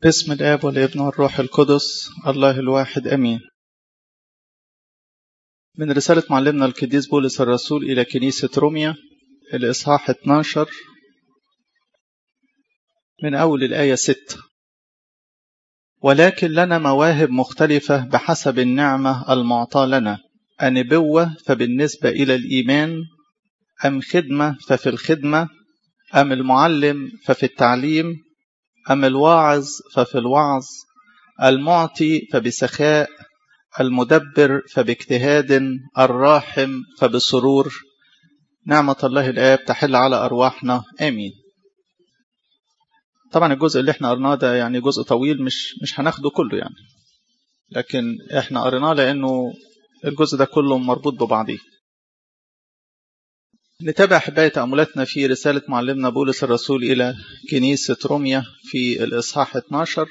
باسم الآب والابن والروح القدس الله الواحد أمين من رسالة معلمنا القديس بولس الرسول إلى كنيسة روميا الإصحاح 12 من أول الآية 6 ولكن لنا مواهب مختلفة بحسب النعمة المعطاة لنا أنبوة فبالنسبة إلى الإيمان أم خدمة ففي الخدمة أم المعلم ففي التعليم أم الواعظ ففي الوعظ المعطي فبسخاء المدبر فباجتهاد الراحم فبسرور نعمة الله الآب تحل على أرواحنا آمين طبعا الجزء اللي احنا قرناه ده يعني جزء طويل مش مش هناخده كله يعني لكن احنا قريناه لأنه الجزء ده كله مربوط ببعضيه نتابع أحبائي تأملاتنا في رسالة معلمنا بولس الرسول إلى كنيسة روميا في الإصحاح 12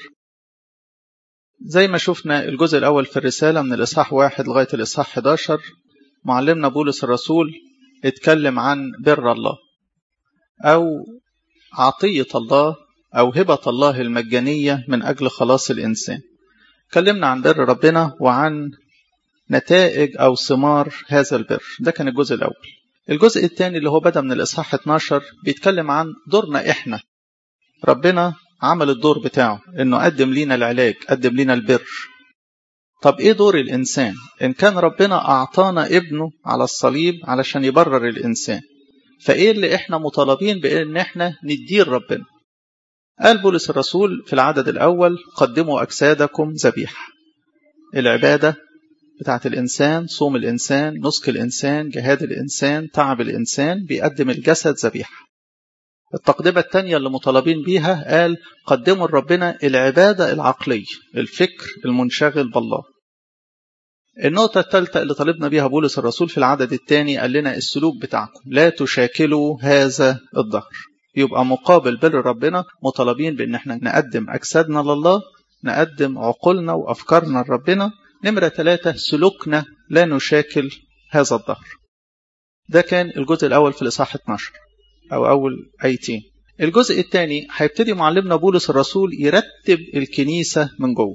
زي ما شفنا الجزء الأول في الرسالة من الإصحاح واحد لغاية الإصحاح 11 معلمنا بولس الرسول اتكلم عن بر الله أو عطية الله أو هبة الله المجانية من أجل خلاص الإنسان اتكلمنا عن بر ربنا وعن نتائج أو ثمار هذا البر ده كان الجزء الأول الجزء الثاني اللي هو بدأ من الإصحاح 12 بيتكلم عن دورنا إحنا ربنا عمل الدور بتاعه إنه قدم لينا العلاج قدم لينا البر طب إيه دور الإنسان إن كان ربنا أعطانا ابنه على الصليب علشان يبرر الإنسان فإيه اللي إحنا مطالبين بإن إحنا ندير ربنا قال بولس الرسول في العدد الأول قدموا أجسادكم ذبيحة العبادة بتاعت الإنسان صوم الإنسان نسك الإنسان جهاد الإنسان تعب الإنسان بيقدم الجسد ذبيحة التقدمة الثانية اللي مطالبين بيها قال قدموا لربنا العبادة العقلية الفكر المنشغل بالله النقطة الثالثة اللي طالبنا بيها بولس الرسول في العدد الثاني قال لنا السلوك بتاعكم لا تشاكلوا هذا الظهر يبقى مقابل بر ربنا مطالبين بان احنا نقدم اجسادنا لله نقدم عقولنا وافكارنا لربنا نمرة ثلاثة سلوكنا لا نشاكل هذا الظهر ده كان الجزء الأول في الإصحاح 12 أو أول آيتين الجزء الثاني هيبتدي معلمنا بولس الرسول يرتب الكنيسة من جوه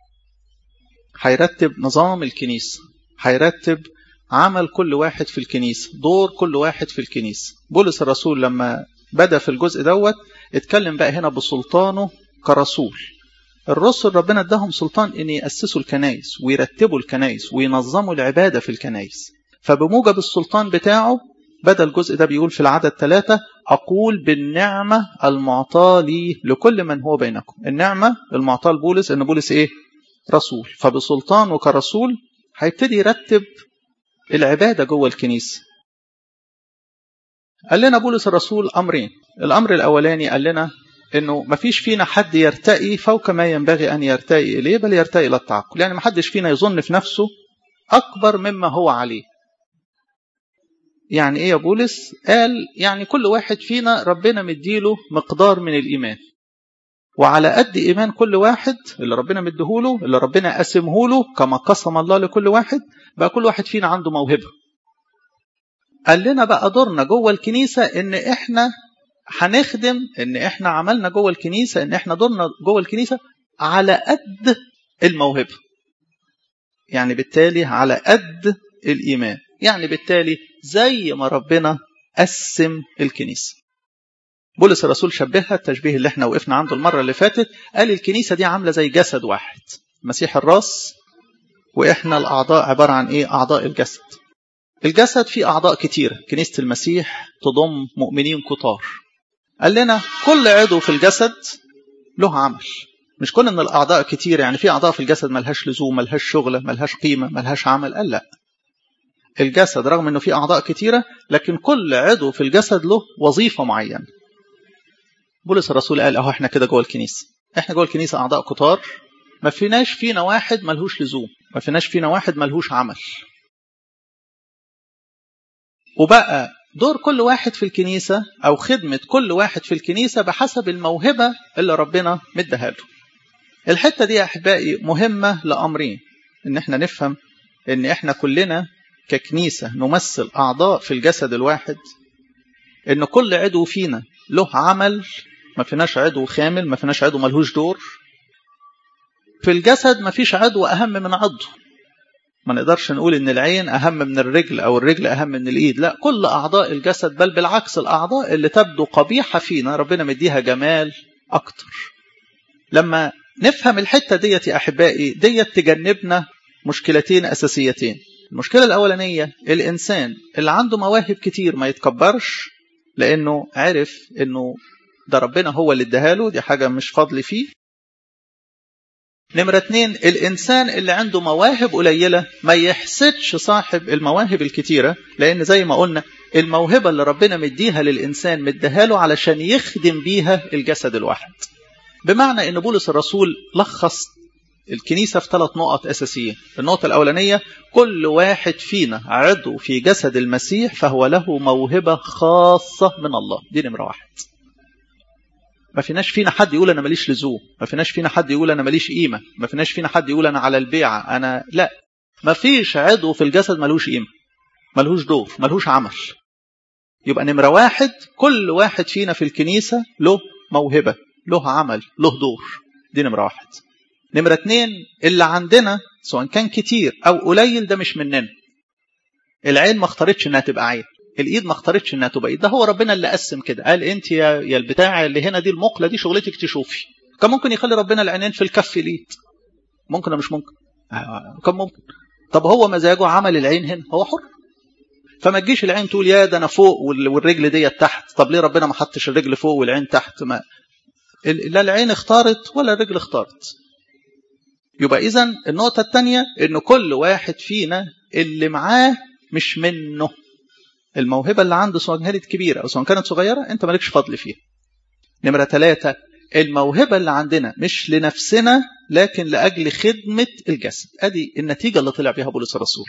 هيرتب نظام الكنيسة هيرتب عمل كل واحد في الكنيسة دور كل واحد في الكنيسة بولس الرسول لما بدأ في الجزء دوت اتكلم بقى هنا بسلطانه كرسول الرسل ربنا اداهم سلطان ان ياسسوا الكنائس ويرتبوا الكنائس وينظموا العباده في الكنائس فبموجب السلطان بتاعه بدا الجزء ده بيقول في العدد ثلاثة أقول بالنعمة المعطاة لي لكل من هو بينكم النعمة المعطاة لبولس إن بولس إيه رسول فبسلطانه كرسول هيبتدي يرتب العبادة جوه الكنيسة قال لنا بولس الرسول أمرين الأمر الأولاني قال لنا انه ما فيش فينا حد يرتقي فوق ما ينبغي ان يرتقي اليه بل يرتقي الى التعقل يعني ما حدش فينا يظن في نفسه اكبر مما هو عليه يعني ايه يا بولس قال يعني كل واحد فينا ربنا مديله مقدار من الايمان وعلى قد ايمان كل واحد اللي ربنا مديهوله اللي ربنا قسمه له كما قسم الله لكل واحد بقى كل واحد فينا عنده موهبه قال لنا بقى دورنا جوه الكنيسه ان احنا هنخدم ان احنا عملنا جوه الكنيسه ان احنا دورنا جوه الكنيسه على قد الموهبه يعني بالتالي على قد الايمان يعني بالتالي زي ما ربنا قسم الكنيسه بولس الرسول شبهها التشبيه اللي احنا وقفنا عنده المره اللي فاتت قال الكنيسه دي عامله زي جسد واحد مسيح الراس واحنا الاعضاء عباره عن ايه اعضاء الجسد الجسد فيه اعضاء كتيره كنيسه المسيح تضم مؤمنين كتار قال لنا كل عضو في الجسد له عمل مش كون ان الاعضاء كتير يعني في اعضاء في الجسد ملهاش لزوم ملهاش شغله ملهاش قيمه ملهاش عمل قال لا الجسد رغم انه في اعضاء كتيره لكن كل عضو في الجسد له وظيفه معينه بولس الرسول قال اهو احنا كده جوه الكنيسه احنا جوه الكنيسه اعضاء كتار ما فيناش فينا واحد ملهوش لزوم ما فيناش فينا واحد ملهوش عمل وبقى دور كل واحد في الكنيسة أو خدمة كل واحد في الكنيسة بحسب الموهبة اللي ربنا مديها له. الحتة دي يا أحبائي مهمة لأمرين إن إحنا نفهم إن إحنا كلنا ككنيسة نمثل أعضاء في الجسد الواحد إن كل عضو فينا له عمل ما فيناش عضو خامل ما فيناش عضو ملهوش دور في الجسد مفيش عضو أهم من عضو ما نقدرش نقول ان العين اهم من الرجل او الرجل اهم من الايد لا كل اعضاء الجسد بل بالعكس الاعضاء اللي تبدو قبيحه فينا ربنا مديها جمال اكتر لما نفهم الحته ديت يا احبائي ديت تجنبنا مشكلتين اساسيتين المشكله الاولانيه الانسان اللي عنده مواهب كتير ما يتكبرش لانه عرف انه ده ربنا هو اللي اداها دي حاجه مش فضل فيه نمرة اتنين الإنسان اللي عنده مواهب قليلة ما يحسدش صاحب المواهب الكتيرة لأن زي ما قلنا الموهبة اللي ربنا مديها للإنسان مديها له علشان يخدم بيها الجسد الواحد بمعنى أن بولس الرسول لخص الكنيسة في ثلاث نقط أساسية النقطة الأولانية كل واحد فينا عضو في جسد المسيح فهو له موهبة خاصة من الله دي نمرة واحد ما فيناش فينا حد يقول انا ماليش لزوم ما فيناش فينا حد يقول انا ماليش قيمه ما فيناش فينا حد يقول انا على البيعه انا لا ما فيش عضو في الجسد ملوش قيمه ملهوش دور ملهوش عمل يبقى نمره واحد كل واحد فينا في الكنيسه له موهبه له عمل له دور دي نمره واحد نمره اتنين اللي عندنا سواء كان كتير او قليل ده مش مننا العين ما اختارتش انها تبقى عين الايد ما اختارتش انها تبقى ايد ده هو ربنا اللي قسم كده قال انت يا يا البتاع اللي هنا دي المقله دي شغلتك تشوفي كان ممكن يخلي ربنا العينين في الكف الايد ممكن ولا مش ممكن كان ممكن طب هو مزاجه عمل العين هنا هو حر فما تجيش العين تقول يا ده انا فوق والرجل ديت تحت طب ليه ربنا ما حطش الرجل فوق والعين تحت ما لا العين اختارت ولا الرجل اختارت يبقى اذا النقطه الثانيه ان كل واحد فينا اللي معاه مش منه الموهبة اللي عنده سواء كانت كبيرة أو سواء كانت صغيرة أنت مالكش فضل فيها نمرة ثلاثة الموهبة اللي عندنا مش لنفسنا لكن لأجل خدمة الجسد أدي النتيجة اللي طلع بها بولس الرسول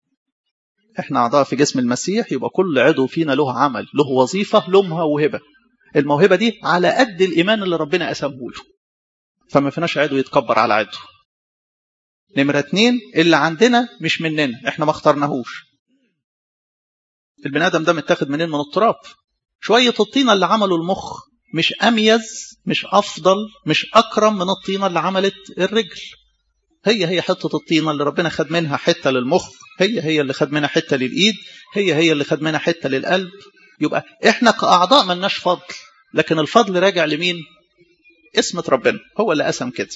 احنا أعضاء في جسم المسيح يبقى كل عضو فينا له عمل له وظيفة له موهبة الموهبة دي على قد الإيمان اللي ربنا قسمه له فما فيناش عضو يتكبر على عضو نمرة اتنين اللي عندنا مش مننا احنا ما اخترناهوش البني ادم ده متاخد منين من التراب شويه الطينه اللي عملوا المخ مش اميز مش افضل مش اكرم من الطينه اللي عملت الرجل هي هي حته الطينه اللي ربنا خد منها حته للمخ هي هي اللي خد منها حته للايد هي هي اللي خد منها حته للقلب يبقى احنا كاعضاء ملناش فضل لكن الفضل راجع لمين اسمة ربنا هو اللي قسم كده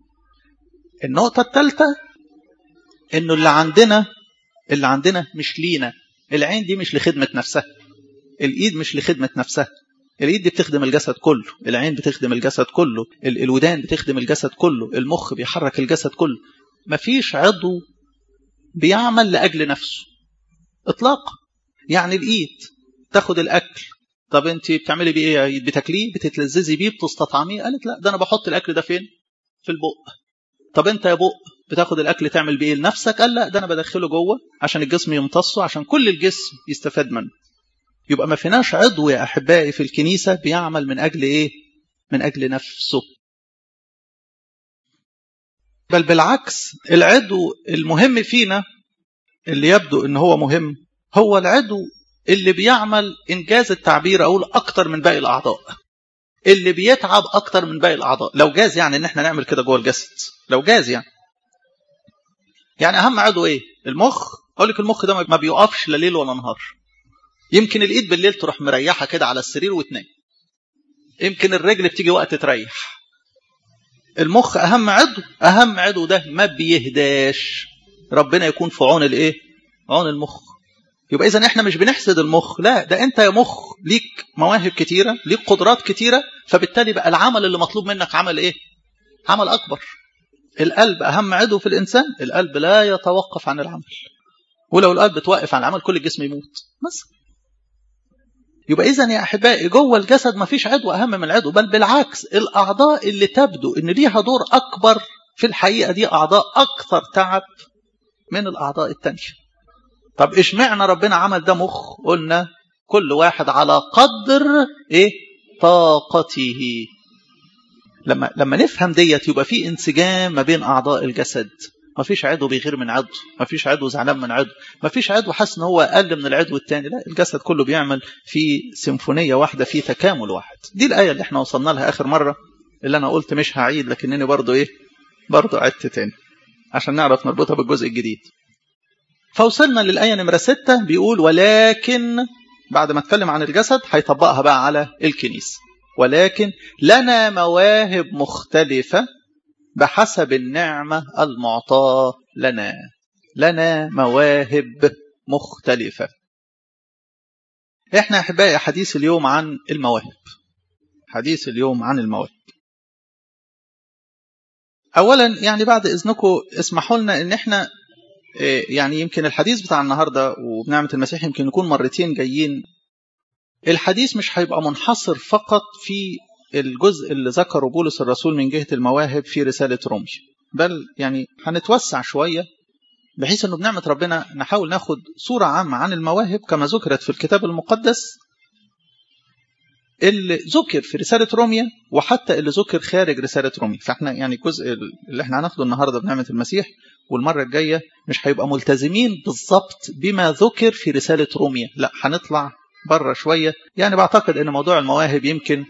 النقطة الثالثة انه اللي عندنا اللي عندنا مش لينا العين دي مش لخدمة نفسها الإيد مش لخدمة نفسها الإيد دي بتخدم الجسد كله العين بتخدم الجسد كله الودان بتخدم الجسد كله المخ بيحرك الجسد كله مفيش عضو بيعمل لأجل نفسه إطلاقا يعني الإيد تاخد الأكل طب أنت بتعملي بيه إيه بتاكليه بتتلذذي بيه بتستطعميه قالت لا ده أنا بحط الأكل ده فين في البق طب أنت يا بق بتاخد الاكل تعمل بايه لنفسك قال لا ده انا بدخله جوه عشان الجسم يمتصه عشان كل الجسم يستفاد منه يبقى ما فيناش عضو يا احبائي في الكنيسه بيعمل من اجل ايه من اجل نفسه بل بالعكس العضو المهم فينا اللي يبدو ان هو مهم هو العضو اللي بيعمل انجاز التعبير اقول اكتر من باقي الاعضاء اللي بيتعب اكتر من باقي الاعضاء لو جاز يعني ان احنا نعمل كده جوه الجسد لو جاز يعني يعني اهم عضو ايه المخ اقول لك المخ ده ما بيقفش لا ليل ولا نهار يمكن الايد بالليل تروح مريحه كده على السرير وتنام يمكن الرجل بتيجي وقت تريح المخ اهم عضو اهم عضو ده ما بيهداش ربنا يكون في عون الايه عون المخ يبقى اذا احنا مش بنحسد المخ لا ده انت يا مخ ليك مواهب كتيره ليك قدرات كتيره فبالتالي بقى العمل اللي مطلوب منك عمل ايه عمل اكبر القلب أهم عضو في الإنسان القلب لا يتوقف عن العمل ولو القلب توقف عن العمل كل الجسم يموت بس يبقى إذا يا أحبائي جوه الجسد ما فيش عضو أهم من العضو بل بالعكس الأعضاء اللي تبدو إن ليها دور أكبر في الحقيقة دي أعضاء أكثر تعب من الأعضاء التانية طب إيش معنى ربنا عمل ده مخ قلنا كل واحد على قدر إيه طاقته لما لما نفهم ديت يبقى في انسجام ما بين اعضاء الجسد ما فيش عضو بيغير من عضو ما فيش عضو زعلان من عضو ما فيش عضو حاسس ان هو اقل من العضو الثاني لا الجسد كله بيعمل في سيمفونيه واحده في تكامل واحد دي الايه اللي احنا وصلنا لها اخر مره اللي انا قلت مش هعيد لكنني برضو ايه برضه عدت تاني عشان نعرف نربطها بالجزء الجديد فوصلنا للآية نمرة ستة بيقول ولكن بعد ما اتكلم عن الجسد هيطبقها بقى على الكنيسة ولكن لنا مواهب مختلفة بحسب النعمة المعطاة لنا لنا مواهب مختلفة احنا احبائي حديث اليوم عن المواهب حديث اليوم عن المواهب اولا يعني بعد اذنكم اسمحوا لنا ان احنا يعني يمكن الحديث بتاع النهارده وبنعمه المسيح يمكن يكون مرتين جايين الحديث مش هيبقى منحصر فقط في الجزء اللي ذكره بولس الرسول من جهه المواهب في رساله رومي بل يعني هنتوسع شويه بحيث انه بنعمه ربنا نحاول ناخد صوره عامه عن المواهب كما ذكرت في الكتاب المقدس اللي ذكر في رسالة روميا وحتى اللي ذكر خارج رسالة روميا فاحنا يعني الجزء اللي احنا هناخده النهاردة بنعمة المسيح والمرة الجاية مش هيبقى ملتزمين بالضبط بما ذكر في رسالة روميا لا هنطلع بره شوية يعني بعتقد ان موضوع المواهب يمكن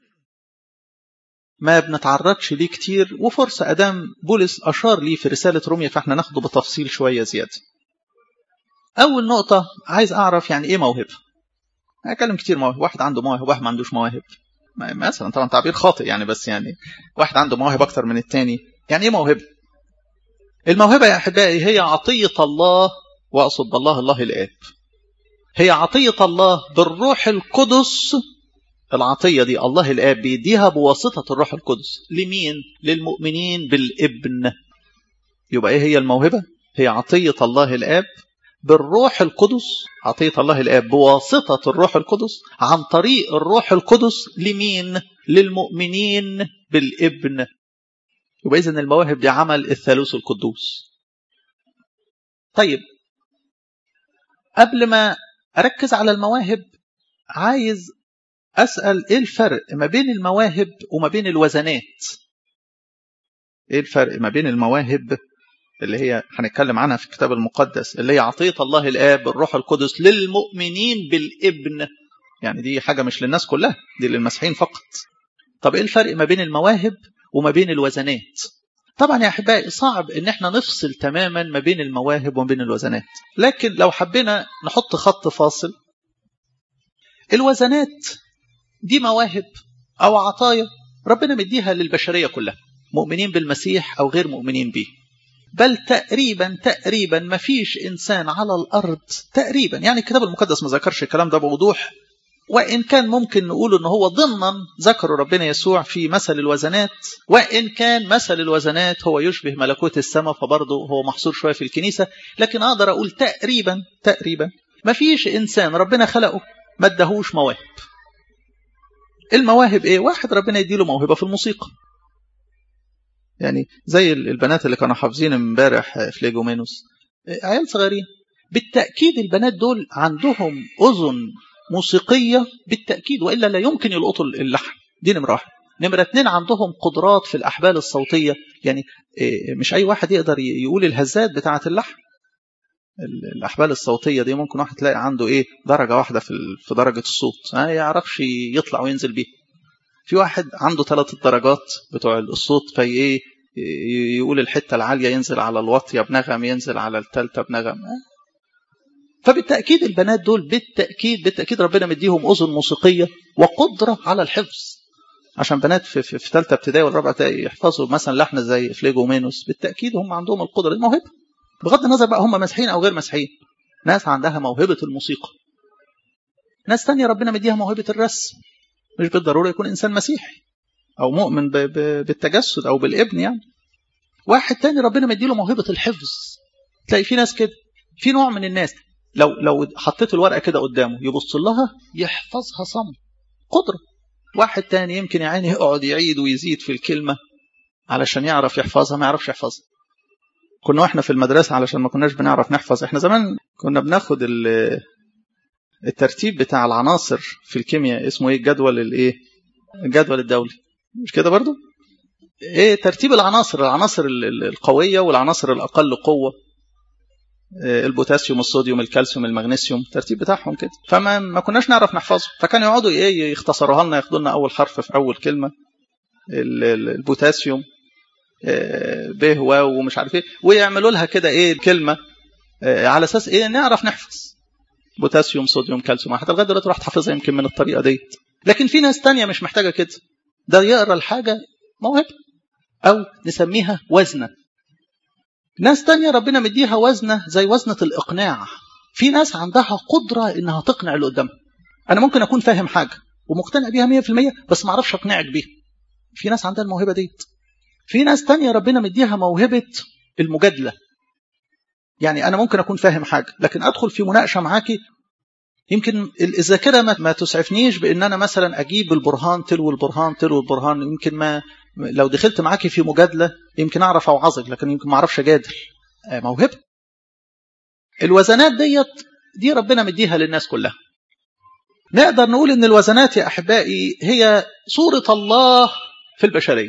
ما بنتعرضش ليه كتير وفرصة أدام بولس أشار ليه في رسالة روميا فاحنا ناخده بتفصيل شوية زيادة أول نقطة عايز أعرف يعني إيه موهبة هكلم كتير مواهب واحد عنده مواهب واحد ما عندوش مواهب مثلا طبعا تعبير خاطئ يعني بس يعني واحد عنده مواهب اكتر من التاني يعني ايه موهبه الموهبه يا احبائي هي عطيه الله واقصد بالله الله الاب هي عطيه الله بالروح القدس العطيه دي الله الاب بيديها بواسطه الروح القدس لمين للمؤمنين بالابن يبقى ايه هي الموهبه هي عطيه الله الاب بالروح القدس عطية الله الآب بواسطة الروح القدس عن طريق الروح القدس لمين؟ للمؤمنين بالابن يبقى إذن المواهب دي عمل الثالوث القدوس طيب قبل ما أركز على المواهب عايز أسأل إيه الفرق ما بين المواهب وما بين الوزنات إيه الفرق ما بين المواهب اللي هي هنتكلم عنها في الكتاب المقدس اللي هي عطية الله الآب الروح القدس للمؤمنين بالابن يعني دي حاجة مش للناس كلها دي للمسيحيين فقط طب ايه الفرق ما بين المواهب وما بين الوزنات طبعا يا احبائي صعب ان احنا نفصل تماما ما بين المواهب وما بين الوزنات لكن لو حبينا نحط خط فاصل الوزنات دي مواهب او عطايا ربنا مديها للبشريه كلها مؤمنين بالمسيح او غير مؤمنين به بل تقريبا تقريبا ما فيش انسان على الارض تقريبا يعني الكتاب المقدس ما ذكرش الكلام ده بوضوح وان كان ممكن نقول ان هو ضمنا ذكره ربنا يسوع في مثل الوزنات وان كان مثل الوزنات هو يشبه ملكوت السماء فبرضه هو محصور شويه في الكنيسه لكن اقدر اقول تقريبا تقريبا ما فيش انسان ربنا خلقه ما ادهوش مواهب المواهب ايه واحد ربنا يديله موهبه في الموسيقى يعني زي البنات اللي كانوا حافظين امبارح فليجومينوس عيال صغيرين بالتأكيد البنات دول عندهم أذن موسيقية بالتأكيد وإلا لا يمكن يلقطوا اللحن دي نمرة واحد نمرة اتنين عندهم قدرات في الأحبال الصوتية يعني مش أي واحد يقدر يقول الهزات بتاعة اللحن الأحبال الصوتية دي ممكن واحد تلاقي عنده إيه درجة واحدة في في درجة الصوت ما يعرفش يطلع وينزل بيه في واحد عنده ثلاث الدرجات بتوع الصوت في ايه يقول الحته العاليه ينزل على الواطيه بنغم ينزل على الثالثه بنغم فبالتاكيد البنات دول بالتاكيد بالتاكيد ربنا مديهم اذن موسيقيه وقدره على الحفظ عشان بنات في في ثالثه ابتدائي والرابعه ابتدائي يحفظوا مثلا لحن زي فليجومينوس بالتاكيد هم عندهم القدره دي موهبه بغض النظر بقى هم مسيحيين او غير مسيحيين ناس عندها موهبه الموسيقى ناس تانية ربنا مديها موهبه الرسم مش بالضروره يكون انسان مسيحي او مؤمن ب ب بالتجسد او بالابن يعني واحد تاني ربنا مديله موهبه الحفظ تلاقي في ناس كده في نوع من الناس لو لو حطيت الورقه كده قدامه يبص لها يحفظها صم قدره واحد تاني يمكن يا عيني يقعد يعيد ويزيد في الكلمه علشان يعرف يحفظها ما يعرفش يحفظها كنا واحنا في المدرسه علشان ما كناش بنعرف نحفظ احنا زمان كنا بناخد الترتيب بتاع العناصر في الكيمياء اسمه ايه الجدول الايه الجدول الدولي مش كده برضو ايه ترتيب العناصر العناصر القويه والعناصر الاقل قوه البوتاسيوم الصوديوم الكالسيوم المغنيسيوم الترتيب بتاعهم كده فما ما كناش نعرف نحفظه فكانوا يقعدوا ايه يختصروها لنا ياخدوا لنا اول حرف في اول كلمه البوتاسيوم به واو ومش عارف ايه ويعملوا لها كده ايه كلمه على اساس ايه نعرف نحفظ بوتاسيوم صوديوم كالسيوم حتى لغايه دلوقتي رحت حافظها يمكن من الطريقه ديت لكن في ناس تانية مش محتاجه كده ده يقرا الحاجه موهبه او نسميها وزنه ناس تانية ربنا مديها وزنه زي وزنه الاقناع في ناس عندها قدره انها تقنع اللي قدامها انا ممكن اكون فاهم حاجه ومقتنع بيها 100% بس ما اعرفش اقنعك بيها في ناس عندها الموهبه ديت في ناس تانية ربنا مديها موهبه المجادله يعني انا ممكن اكون فاهم حاجه لكن ادخل في مناقشه معاكي يمكن الذاكره ما تسعفنيش بان انا مثلا اجيب البرهان تلو البرهان تلو البرهان يمكن ما لو دخلت معاكي في مجادله يمكن اعرف اوعظك لكن يمكن ما اعرفش اجادل موهبه الوزنات ديت دي ربنا مديها للناس كلها نقدر نقول ان الوزنات يا احبائي هي صوره الله في البشريه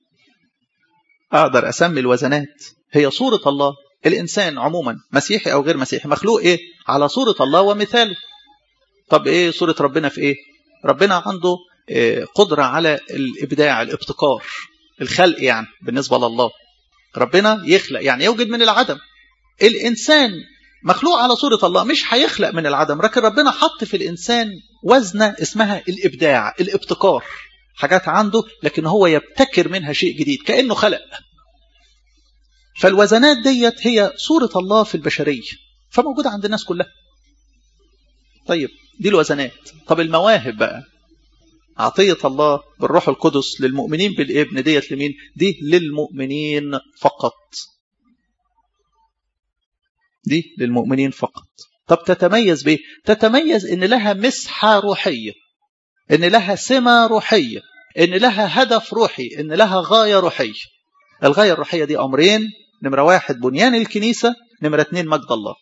اقدر اسمي الوزنات هي صوره الله الانسان عموما مسيحي او غير مسيحي مخلوق ايه على صوره الله ومثاله طب ايه صوره ربنا في ايه ربنا عنده إيه قدره على الابداع الابتكار الخلق يعني بالنسبه لله ربنا يخلق يعني يوجد من العدم الانسان مخلوق على صوره الله مش هيخلق من العدم لكن ربنا حط في الانسان وزنه اسمها الابداع الابتكار حاجات عنده لكن هو يبتكر منها شيء جديد كانه خلق فالوزنات ديت هي صورة الله في البشرية فموجودة عند الناس كلها طيب دي الوزنات طب المواهب بقى عطية الله بالروح القدس للمؤمنين بالابن ديت لمين دي للمؤمنين فقط دي للمؤمنين فقط طب تتميز بايه تتميز ان لها مسحة روحية ان لها سمة روحية ان لها هدف روحي ان لها غاية روحية الغاية الروحية دي أمرين نمرة واحد بنيان الكنيسة نمرة اتنين مجد الله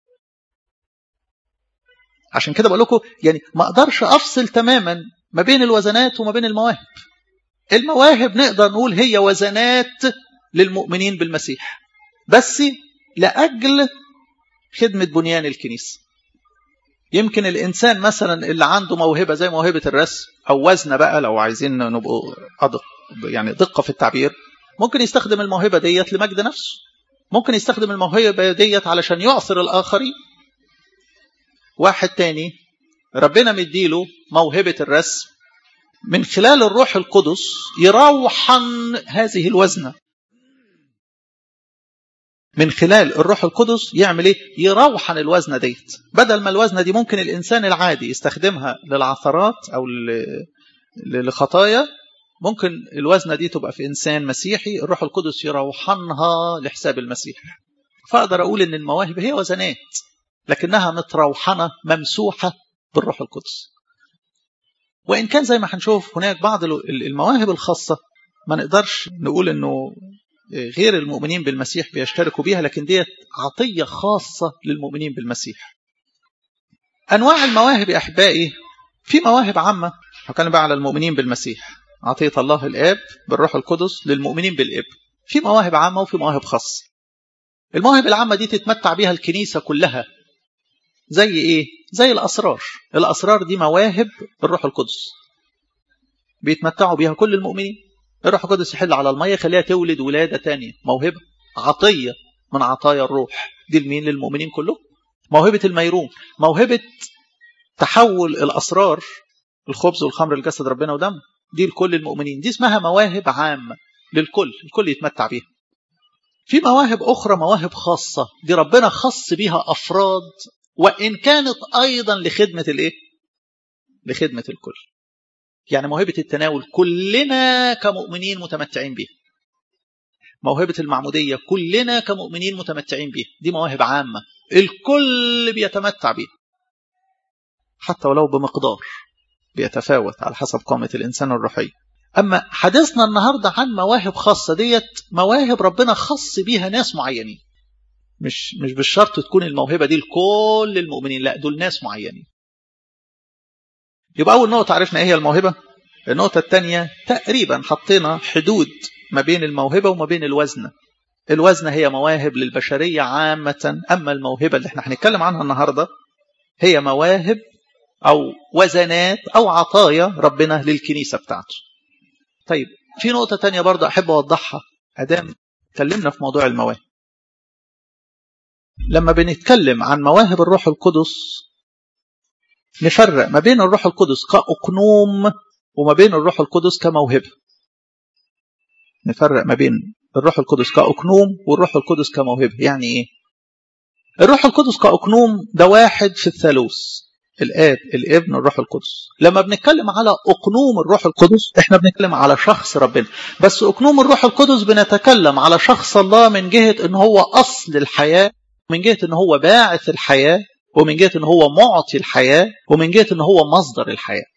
عشان كده بقول لكم يعني ما اقدرش افصل تماما ما بين الوزنات وما بين المواهب المواهب نقدر نقول هي وزنات للمؤمنين بالمسيح بس لأجل خدمة بنيان الكنيسة يمكن الإنسان مثلا اللي عنده موهبة زي موهبة الرسم أو وزنة بقى لو عايزين نبقوا أدق يعني دقة في التعبير ممكن يستخدم الموهبة ديت لمجد نفسه ممكن يستخدم الموهبة ديت علشان يعصر الآخرين واحد تاني ربنا مديله موهبة الرسم من خلال الروح القدس يروحن هذه الوزنة من خلال الروح القدس يعمل ايه يروحن الوزنة ديت بدل ما الوزنة دي ممكن الإنسان العادي يستخدمها للعثرات أو لخطايا ممكن الوزنة دي تبقى في إنسان مسيحي الروح القدس يروحنها لحساب المسيح فأقدر أقول إن المواهب هي وزنات لكنها متروحنة ممسوحة بالروح القدس وإن كان زي ما هنشوف هناك بعض المواهب الخاصة ما نقدرش نقول إنه غير المؤمنين بالمسيح بيشتركوا بيها لكن ديت عطية خاصة للمؤمنين بالمسيح أنواع المواهب يا أحبائي في مواهب عامة هتكلم بقى على المؤمنين بالمسيح عطية الله الآب بالروح القدس للمؤمنين بالإب في مواهب عامة وفي مواهب خاصة المواهب العامة دي تتمتع بها الكنيسة كلها زي إيه؟ زي الأسرار الأسرار دي مواهب الروح القدس بيتمتعوا بها كل المؤمنين الروح القدس يحل على المية يخليها تولد ولادة تانية موهبة عطية من عطايا الروح دي لمين للمؤمنين كلهم موهبة الميرون موهبة تحول الأسرار الخبز والخمر لجسد ربنا ودمه دي لكل المؤمنين دي اسمها مواهب عامة للكل الكل يتمتع بيها في مواهب أخرى مواهب خاصة دي ربنا خص بيها أفراد وإن كانت أيضا لخدمة الإيه؟ لخدمة الكل يعني موهبة التناول كلنا كمؤمنين متمتعين بيها موهبة المعمودية كلنا كمؤمنين متمتعين بيها دي مواهب عامة الكل بيتمتع بيها حتى ولو بمقدار بيتفاوت على حسب قامة الإنسان الروحية أما حديثنا النهاردة عن مواهب خاصة ديت مواهب ربنا خص بيها ناس معينين مش مش بالشرط تكون الموهبة دي لكل المؤمنين لا دول ناس معينين يبقى أول نقطة عرفنا إيه هي الموهبة النقطة الثانية تقريبا حطينا حدود ما بين الموهبة وما بين الوزنة الوزنة هي مواهب للبشرية عامة أما الموهبة اللي احنا هنتكلم عنها النهاردة هي مواهب أو وزنات أو عطايا ربنا للكنيسة بتاعته طيب في نقطة تانية برضه أحب أوضحها ادام اتكلمنا في موضوع المواهب لما بنتكلم عن مواهب الروح القدس نفرق ما بين الروح القدس كأقنوم وما بين الروح القدس كموهبة نفرق ما بين الروح القدس كأقنوم والروح القدس كموهبة يعني ايه الروح القدس كأقنوم ده واحد في الثالوث الآب الابن الروح القدس لما بنتكلم على أقنوم الروح القدس احنا بنتكلم على شخص ربنا بس أقنوم الروح القدس بنتكلم على شخص الله من جهة ان هو أصل الحياة من جهة ان هو باعث الحياة ومن جهة ان هو معطي الحياة ومن جهة ان هو مصدر الحياة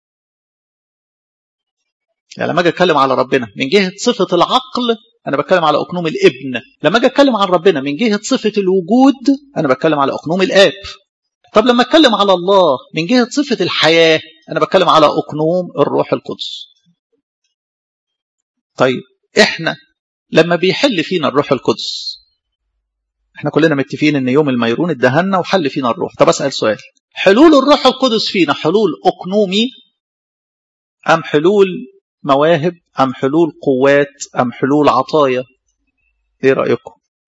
يعني لما اجي اتكلم على ربنا من جهة صفة العقل انا بتكلم على اقنوم الابن لما اجي اتكلم عن ربنا من جهة صفة الوجود انا بتكلم على اقنوم الاب طب لما اتكلم على الله من جهة صفة الحياة انا بتكلم على اقنوم الروح القدس طيب احنا لما بيحل فينا الروح القدس احنا كلنا متفقين ان يوم الميرون ادهنا وحل فينا الروح طب اسال سؤال حلول الروح القدس فينا حلول اقنومي ام حلول مواهب ام حلول قوات ام حلول عطايا ايه رايكم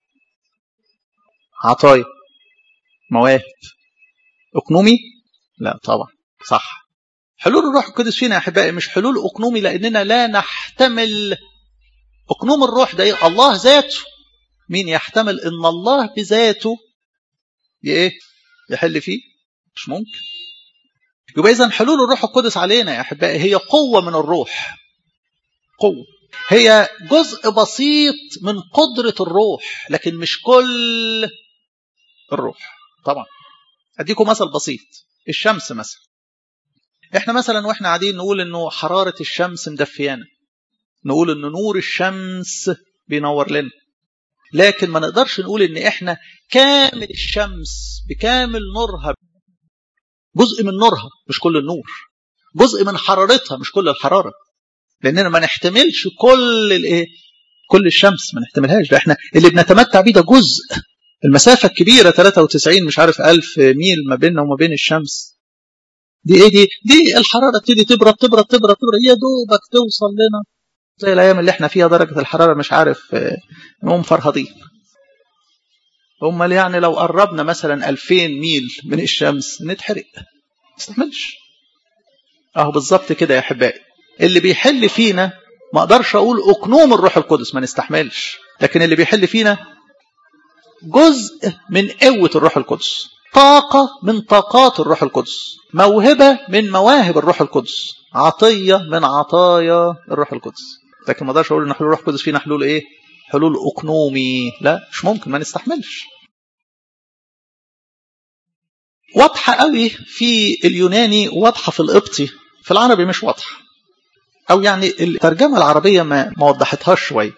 عطايا مواهب اقنومي لا طبعا صح حلول الروح القدس فينا يا احبائي مش حلول اقنومي لاننا لا نحتمل اقنوم الروح ده إيه؟ الله ذاته مين يحتمل ان الله بذاته ايه يحل فيه مش ممكن يبقى اذا حلول الروح القدس علينا يا احبائي هي قوه من الروح قوه هي جزء بسيط من قدره الروح لكن مش كل الروح طبعا اديكم مثل بسيط الشمس مثلا احنا مثلا واحنا قاعدين نقول انه حراره الشمس مدفيانا نقول ان نور الشمس بينور لنا لكن ما نقدرش نقول ان احنا كامل الشمس بكامل نورها جزء من نورها مش كل النور جزء من حرارتها مش كل الحراره لاننا ما نحتملش كل الايه كل الشمس ما نحتملهاش ده احنا اللي بنتمتع بيه ده جزء المسافه الكبيره 93 مش عارف 1000 ميل ما بيننا وما بين الشمس دي ايه دي دي الحراره تبتدي تبرد تبرد تبرد تبرد يا دوبك توصل لنا زي الايام اللي احنا فيها درجه الحراره مش عارف نقوم فرهضين امال يعني لو قربنا مثلا 2000 ميل من الشمس نتحرق ما نستحملش اهو بالظبط كده يا احبائي اللي بيحل فينا ما اقدرش اقول اقنوم الروح القدس ما نستحملش لكن اللي بيحل فينا جزء من قوه الروح القدس طاقه من طاقات الروح القدس موهبه من مواهب الروح القدس عطيه من عطايا الروح القدس لكن ما اقدرش اقول ان حلول الروح القدس فينا حلول ايه حلول اقنومي لا مش ممكن ما نستحملش واضحه قوي في اليوناني واضحه في القبطي في العربي مش واضحه او يعني الترجمه العربيه ما ما وضحتهاش شويه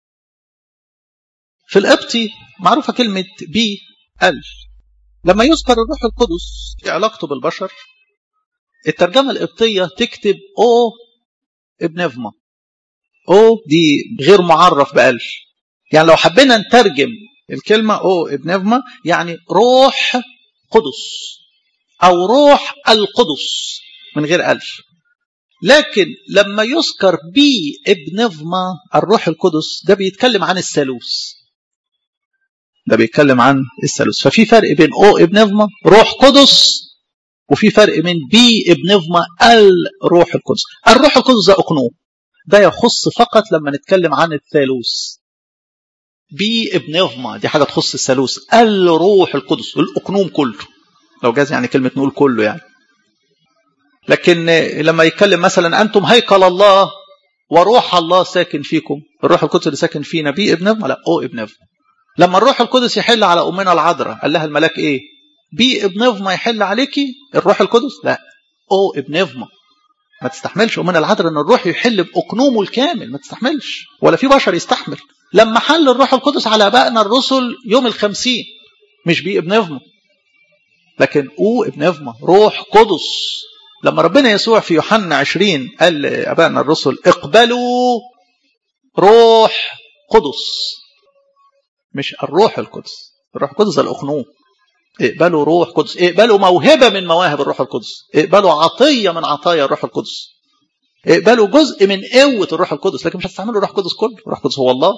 في القبطي معروفه كلمه بي ال لما يذكر الروح القدس في علاقته بالبشر الترجمه القبطيه تكتب او ابنفما او دي غير معرف بأل يعني لو حبينا نترجم الكلمة او ابنفما يعني روح قدس او روح القدس من غير ألف لكن لما يذكر بي ابنفما الروح القدس ده بيتكلم عن الثالوث ده بيتكلم عن الثالوث ففي فرق بين او ابنفما روح قدس وفي فرق بين بي ابنفما الروح القدس الروح القدس ده اقنوم ده يخص فقط لما نتكلم عن الثالوث بي ابنهما دي حاجه تخص الثالوث الروح القدس الاقنوم كله لو جاز يعني كلمه نقول كله يعني لكن لما يتكلم مثلا انتم هيكل الله وروح الله ساكن فيكم الروح القدس اللي ساكن فينا بي ابنهما لا او ابنهما لما الروح القدس يحل على امنا العذراء قال لها الملاك ايه بي ابنهما يحل عليكي الروح القدس لا او ابنهما ما تستحملش ومن العذر ان الروح يحل باقنومه الكامل ما تستحملش ولا في بشر يستحمل لما حل الروح القدس على ابائنا الرسل يوم الخمسين مش بيه ابن افما لكن او ابن افما روح قدس لما ربنا يسوع في يوحنا عشرين قال لابائنا الرسل اقبلوا روح قدس مش الروح القدس الروح القدس الاقنوم اقبلوا روح قدس اقبلوا موهبة من مواهب الروح القدس اقبلوا عطية من عطايا الروح القدس اقبلوا جزء من قوة الروح القدس لكن مش هتستعملوا الروح القدس كله الروح القدس هو الله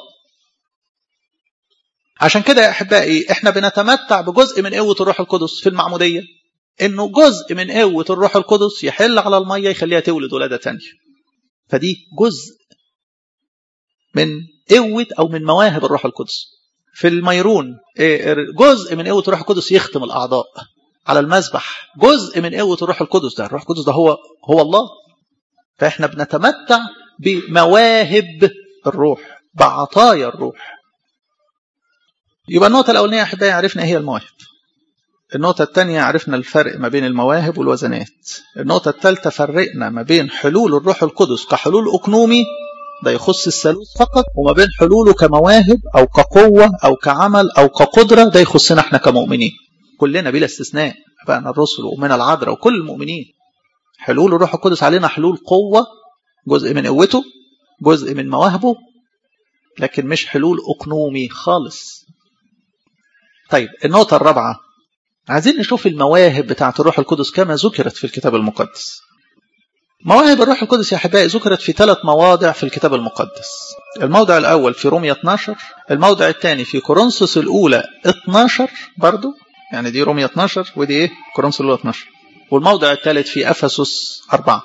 عشان كده يا أحبائي احنا بنتمتع بجزء من قوة الروح القدس في المعمودية انه جزء من قوة الروح القدس يحل على المية يخليها تولد ولادة تانية فدي جزء من قوة أو من مواهب الروح القدس في الميرون جزء من قوة الروح القدس يختم الأعضاء على المذبح جزء من قوة الروح القدس ده الروح القدس ده هو هو الله فإحنا بنتمتع بمواهب الروح بعطايا الروح يبقى النقطة الأولانية يا أحبائي عرفنا إيه هي المواهب النقطة الثانية عرفنا الفرق ما بين المواهب والوزنات النقطة الثالثة فرقنا ما بين حلول الروح القدس كحلول أقنومي ده يخص الثالوث فقط وما بين حلوله كمواهب أو كقوة أو كعمل أو كقدرة ده يخصنا احنا كمؤمنين كلنا بلا استثناء أبائنا الرسل ومن العذراء وكل المؤمنين حلول الروح القدس علينا حلول قوة جزء من قوته جزء من مواهبه لكن مش حلول أقنومي خالص طيب النقطة الرابعة عايزين نشوف المواهب بتاعة الروح القدس كما ذكرت في الكتاب المقدس مواهب الروح القدس يا أحبائي ذكرت في ثلاث مواضع في الكتاب المقدس الموضع الأول في رومية 12 الموضع الثاني في كورنثوس الأولى 12 برضو يعني دي رومية 12 ودي إيه كورنثوس الأولى 12 والموضع الثالث في أفسس 4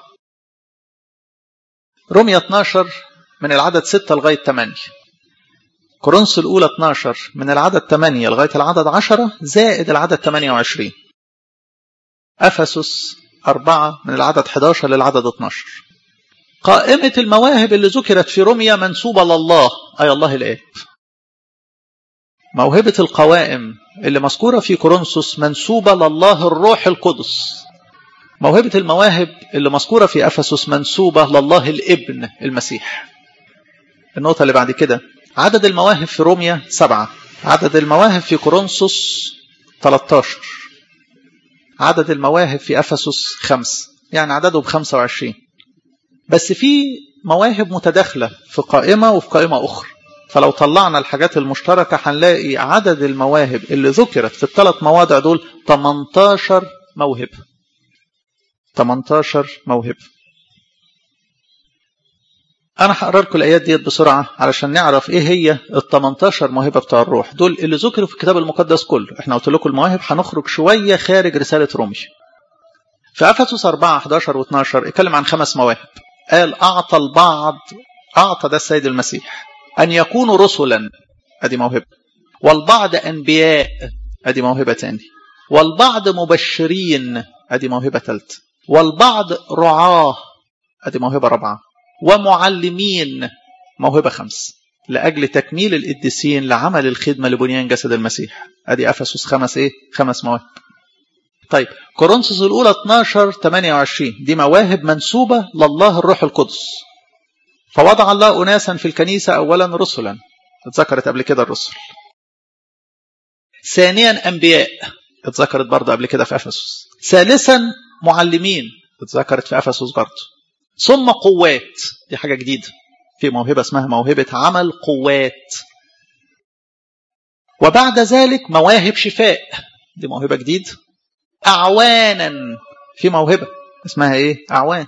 رومية 12 من العدد 6 لغاية 8 كورنثوس الأولى 12 من العدد 8 لغاية العدد 10 زائد العدد 28 أفسس 4 من العدد 11 للعدد 12 قائمة المواهب اللي ذكرت في روميا منسوبة لله أي الله الآب موهبة القوائم اللي مذكورة في كورنثوس منسوبة لله الروح القدس موهبة المواهب اللي مذكورة في أفسس منسوبة لله الابن المسيح النقطة اللي بعد كده عدد المواهب في روميا سبعة عدد المواهب في كورنثوس 13 عدد المواهب في أفسس خمس يعني عددهم 25 بس في مواهب متداخلة في قائمة وفي قائمة أخرى فلو طلعنا الحاجات المشتركة هنلاقي عدد المواهب اللي ذكرت في الثلاث مواضع دول 18 موهبة 18 موهبة أنا هقرا لكم الآيات ديت بسرعة علشان نعرف إيه هي ال 18 موهبة بتاع الروح دول اللي ذكروا في الكتاب المقدس كله إحنا قلت لكم المواهب هنخرج شوية خارج رسالة رومي في أفسس 4 11 و12 اتكلم عن خمس مواهب قال أعطى البعض أعطى ده السيد المسيح أن يكونوا رسلا أدي موهبة والبعض أنبياء أدي موهبة تاني والبعض مبشرين أدي موهبة ثالثة والبعض رعاة أدي موهبة رابعة ومعلمين موهبة خمس لأجل تكميل القديسين لعمل الخدمة لبنيان جسد المسيح أدي أفسس خمس إيه؟ خمس مواهب طيب كورنثوس الأولى 12 28 دي مواهب منسوبة لله الروح القدس فوضع الله أناسا في الكنيسة أولا رسلا اتذكرت قبل كده الرسل ثانيا أنبياء اتذكرت برضه قبل كده في أفسس ثالثا معلمين اتذكرت في أفسس برضه ثم قوات دي حاجة جديدة في موهبة اسمها موهبة عمل قوات وبعد ذلك مواهب شفاء دي موهبة جديدة أعوانا في موهبة اسمها إيه أعوان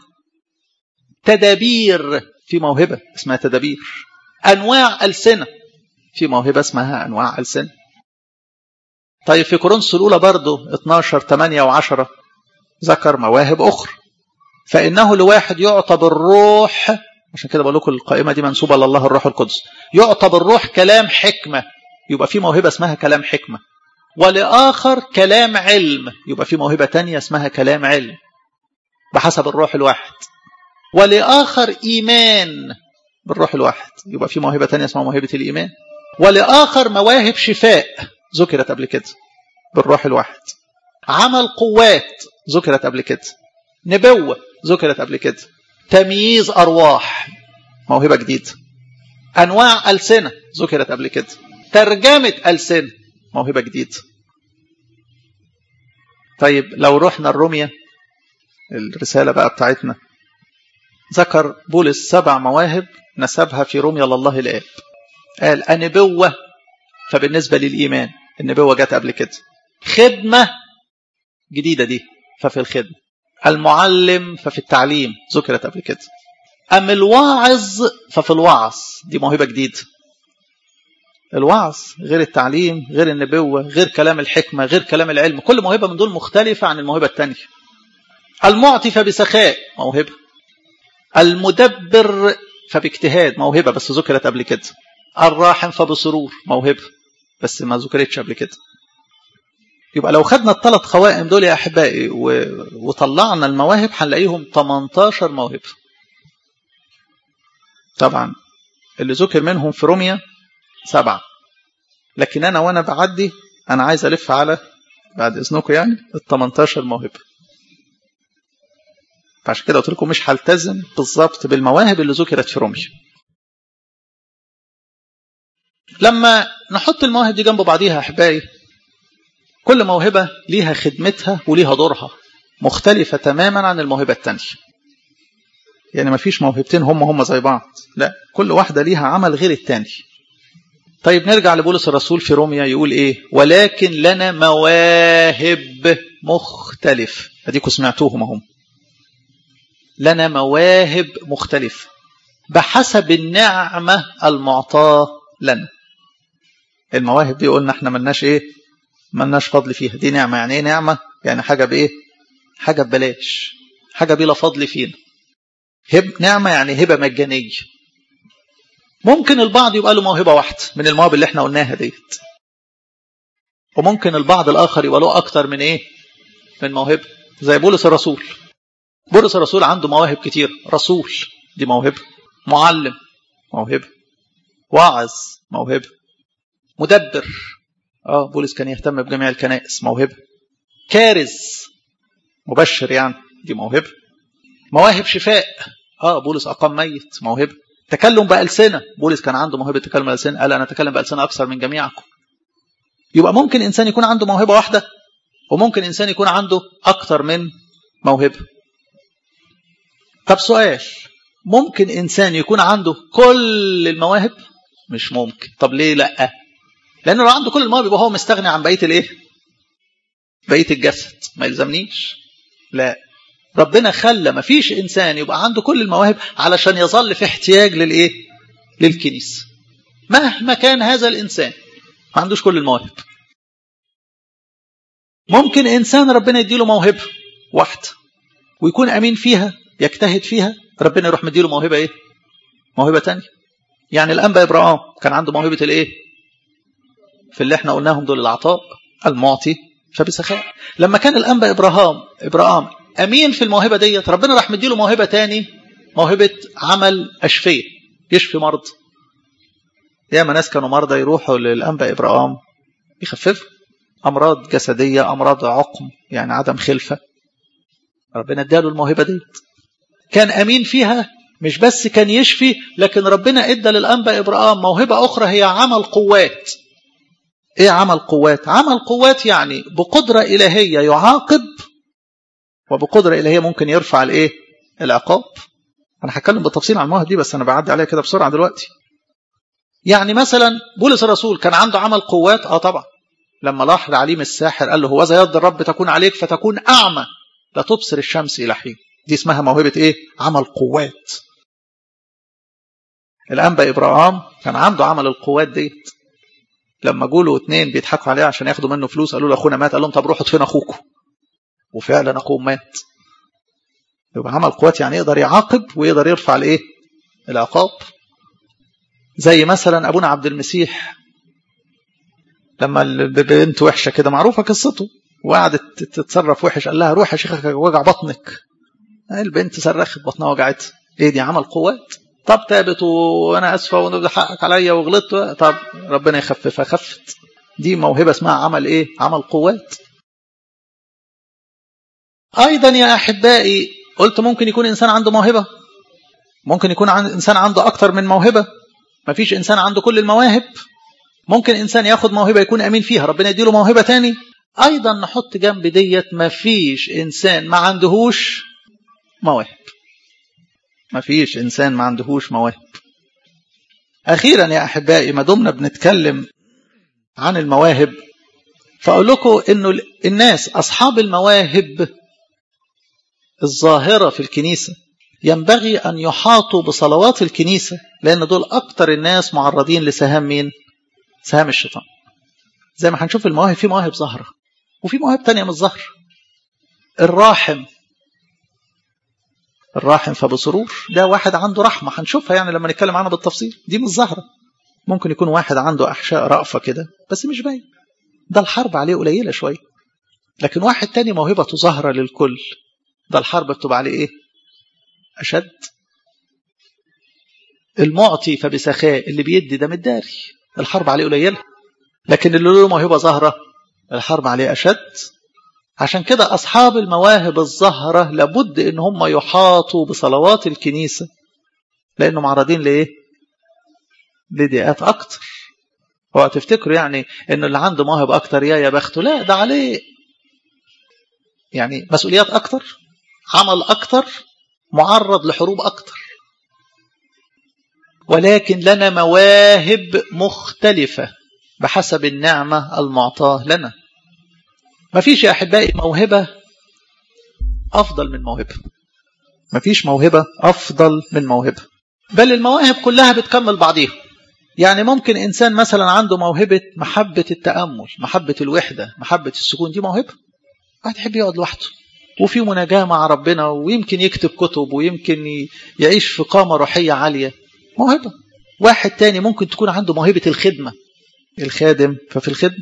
تدابير في موهبة اسمها تدابير أنواع ألسنة في موهبة اسمها أنواع ألسنة طيب في كورنثوس الأولى برضو 12 8 و10 ذكر مواهب أخرى فإنه لواحد يعطى بالروح عشان كده بقول لكم القائمة دي منسوبة لله الروح القدس يعطى بالروح كلام حكمة يبقى في موهبة اسمها كلام حكمة ولآخر كلام علم يبقى في موهبة تانية اسمها كلام علم بحسب الروح الواحد ولآخر إيمان بالروح الواحد يبقى في موهبة تانية اسمها موهبة الإيمان ولآخر مواهب شفاء ذكرت قبل كده بالروح الواحد عمل قوات ذكرت قبل كده نبوة ذكرت قبل كده تمييز أرواح موهبة جديدة أنواع ألسنة ذكرت قبل كده ترجمة ألسنة موهبة جديدة طيب لو رحنا الرومية الرسالة بقى بتاعتنا ذكر بولس سبع مواهب نسبها في روميا لله الآب قال النبوة فبالنسبة للإيمان النبوة جت قبل كده خدمة جديدة دي ففي الخدمة المعلم ففي التعليم ذكرت قبل كده أم الواعظ ففي الوعظ دي موهبة جديدة الوعظ غير التعليم غير النبوة غير كلام الحكمة غير كلام العلم كل موهبة من دول مختلفة عن الموهبة الثانية المعطي فبسخاء موهبة المدبر فباجتهاد موهبة بس ذكرت قبل كده الراحم فبسرور موهبة بس ما ذكرتش قبل كده يبقى لو خدنا الثلاث خوائم دول يا أحبائي و... وطلعنا المواهب هنلاقيهم 18 موهبة طبعا اللي ذكر منهم في روميا سبعة لكن أنا وأنا بعدي أنا عايز ألف على بعد إذنكم يعني ال 18 موهبة فعشان كده قلت لكم مش هلتزم بالظبط بالمواهب اللي ذكرت في روميا لما نحط المواهب دي جنب بعضيها يا أحبائي كل موهبة ليها خدمتها وليها دورها مختلفة تماما عن الموهبة التانية يعني ما فيش موهبتين هم هم زي بعض لا كل واحدة ليها عمل غير التاني طيب نرجع لبولس الرسول في روميا يقول ايه ولكن لنا مواهب مختلف اديكم سمعتوهم هم لنا مواهب مختلفة بحسب النعمة المعطاة لنا المواهب دي قلنا احنا ملناش ايه ملناش فضل فيها دي نعمة يعني ايه نعمة يعني حاجة بايه حاجة ببلاش حاجة بلا فضل فينا هب نعمة يعني هبة مجانية ممكن البعض يبقى له موهبة واحدة من المواهب اللي احنا قلناها ديت وممكن البعض الآخر يبقى له أكتر من إيه من موهبة زي بولس الرسول بولس الرسول عنده مواهب كتير رسول دي موهبة معلم موهبة واعظ موهبة مدبر اه بولس كان يهتم بجميع الكنائس موهبة كارز مبشر يعني دي موهبة مواهب شفاء اه بولس أقام ميت موهبة تكلم بألسنة بولس كان عنده موهبة تكلم بألسنة قال أنا أتكلم بألسنة أكثر من جميعكم يبقى ممكن إنسان يكون عنده موهبة واحدة وممكن إنسان يكون عنده أكثر من موهبة طب سؤال ممكن إنسان يكون عنده كل المواهب مش ممكن طب ليه لأ لأنه لو عنده كل المواهب يبقى هو مستغني عن بقية الإيه بقية الجسد ما يلزمنيش لا ربنا خلى ما فيش إنسان يبقى عنده كل المواهب علشان يظل في احتياج للإيه للكنيسة مهما كان هذا الإنسان ما عندوش كل المواهب ممكن إنسان ربنا يديله موهبة واحدة ويكون أمين فيها يجتهد فيها ربنا يروح مديله موهبة إيه موهبة تانية يعني الأنبا إبراهام كان عنده موهبة الإيه في اللي احنا قلناهم دول العطاء المعطي فبسخاء لما كان الأنبا إبراهام إبراهام أمين في الموهبة ديت ربنا راح مديله موهبة تاني موهبة عمل أشفية يشفي مرض ياما ناس كانوا مرضى يروحوا للأنبا إبراهام يخففوا أمراض جسدية أمراض عقم يعني عدم خلفة ربنا اداله الموهبة ديت كان أمين فيها مش بس كان يشفي لكن ربنا ادى للأنبا إبراهام موهبة أخرى هي عمل قوات ايه عمل قوات عمل قوات يعني بقدرة إلهية يعاقب وبقدرة إلهية ممكن يرفع الايه العقاب انا هتكلم بالتفصيل عن المواهب دي بس انا بعدي عليها كده بسرعة دلوقتي يعني مثلا بولس الرسول كان عنده عمل قوات اه طبعا لما لاح لعليم الساحر قال له هو يد الرب تكون عليك فتكون أعمى لا تبصر الشمس إلى حين دي اسمها موهبة ايه عمل قوات الأنبا إبراهام كان عنده عمل القوات ديت لما جوله اتنين بيضحكوا عليه عشان ياخدوا منه فلوس قالوا له اخونا مات قال لهم طب روحوا فين اخوكم وفعلا اخوه مات يبقى عمل قوات يعني يقدر يعاقب ويقدر يرفع الايه العقاب زي مثلا ابونا عبد المسيح لما البنت وحشه كده معروفه قصته وقعدت تتصرف وحش قال لها روح يا شيخك وجع بطنك البنت صرخت بطنها وجعتها ايه دي عمل قوات طب تابت وانا اسفه وده حقك عليا وغلطت طب ربنا يخففها خفت دي موهبه اسمها عمل ايه عمل قوات ايضا يا احبائي قلت ممكن يكون انسان عنده موهبه ممكن يكون عن انسان عنده اكتر من موهبه مفيش انسان عنده كل المواهب ممكن انسان ياخد موهبه يكون امين فيها ربنا يديله موهبه تاني ايضا نحط جنب ديت مفيش انسان ما عندهوش مواهب ما فيش إنسان ما عندهوش مواهب أخيرا يا أحبائي ما دمنا بنتكلم عن المواهب فأقول لكم أنه الناس أصحاب المواهب الظاهرة في الكنيسة ينبغي أن يحاطوا بصلوات الكنيسة لأن دول أكتر الناس معرضين لسهام مين؟ سهام الشيطان زي ما هنشوف المواهب في مواهب ظاهرة وفي مواهب تانية مش ظاهرة الراحم الراحم فبسرور ده واحد عنده رحمة هنشوفها يعني لما نتكلم عنها بالتفصيل دي مش ظاهرة ممكن يكون واحد عنده أحشاء رأفة كده بس مش باين ده الحرب عليه قليلة شوية لكن واحد تاني موهبته ظاهرة للكل ده الحرب بتبقى عليه ايه أشد المعطي فبسخاء اللي بيدي ده متداري الحرب عليه قليلة لكن اللي له موهبة ظاهرة الحرب عليه أشد عشان كده أصحاب المواهب الظاهرة لابد إن هم يحاطوا بصلوات الكنيسة لأنه معرضين لإيه؟ لضيقات أكتر هو تفتكروا يعني إن اللي عنده مواهب أكتر يا يا بخته لا ده عليه يعني مسؤوليات أكتر عمل أكتر معرض لحروب أكتر ولكن لنا مواهب مختلفة بحسب النعمة المعطاة لنا ما فيش يا أحبائي موهبة أفضل من موهبة ما فيش موهبة أفضل من موهبة بل المواهب كلها بتكمل بعضيها يعني ممكن إنسان مثلا عنده موهبة محبة التأمل محبة الوحدة محبة السكون دي موهبة واحد يحب يقعد لوحده وفي مناجاة مع ربنا ويمكن يكتب كتب ويمكن يعيش في قامة روحية عالية موهبة واحد تاني ممكن تكون عنده موهبة الخدمة الخادم ففي الخدمة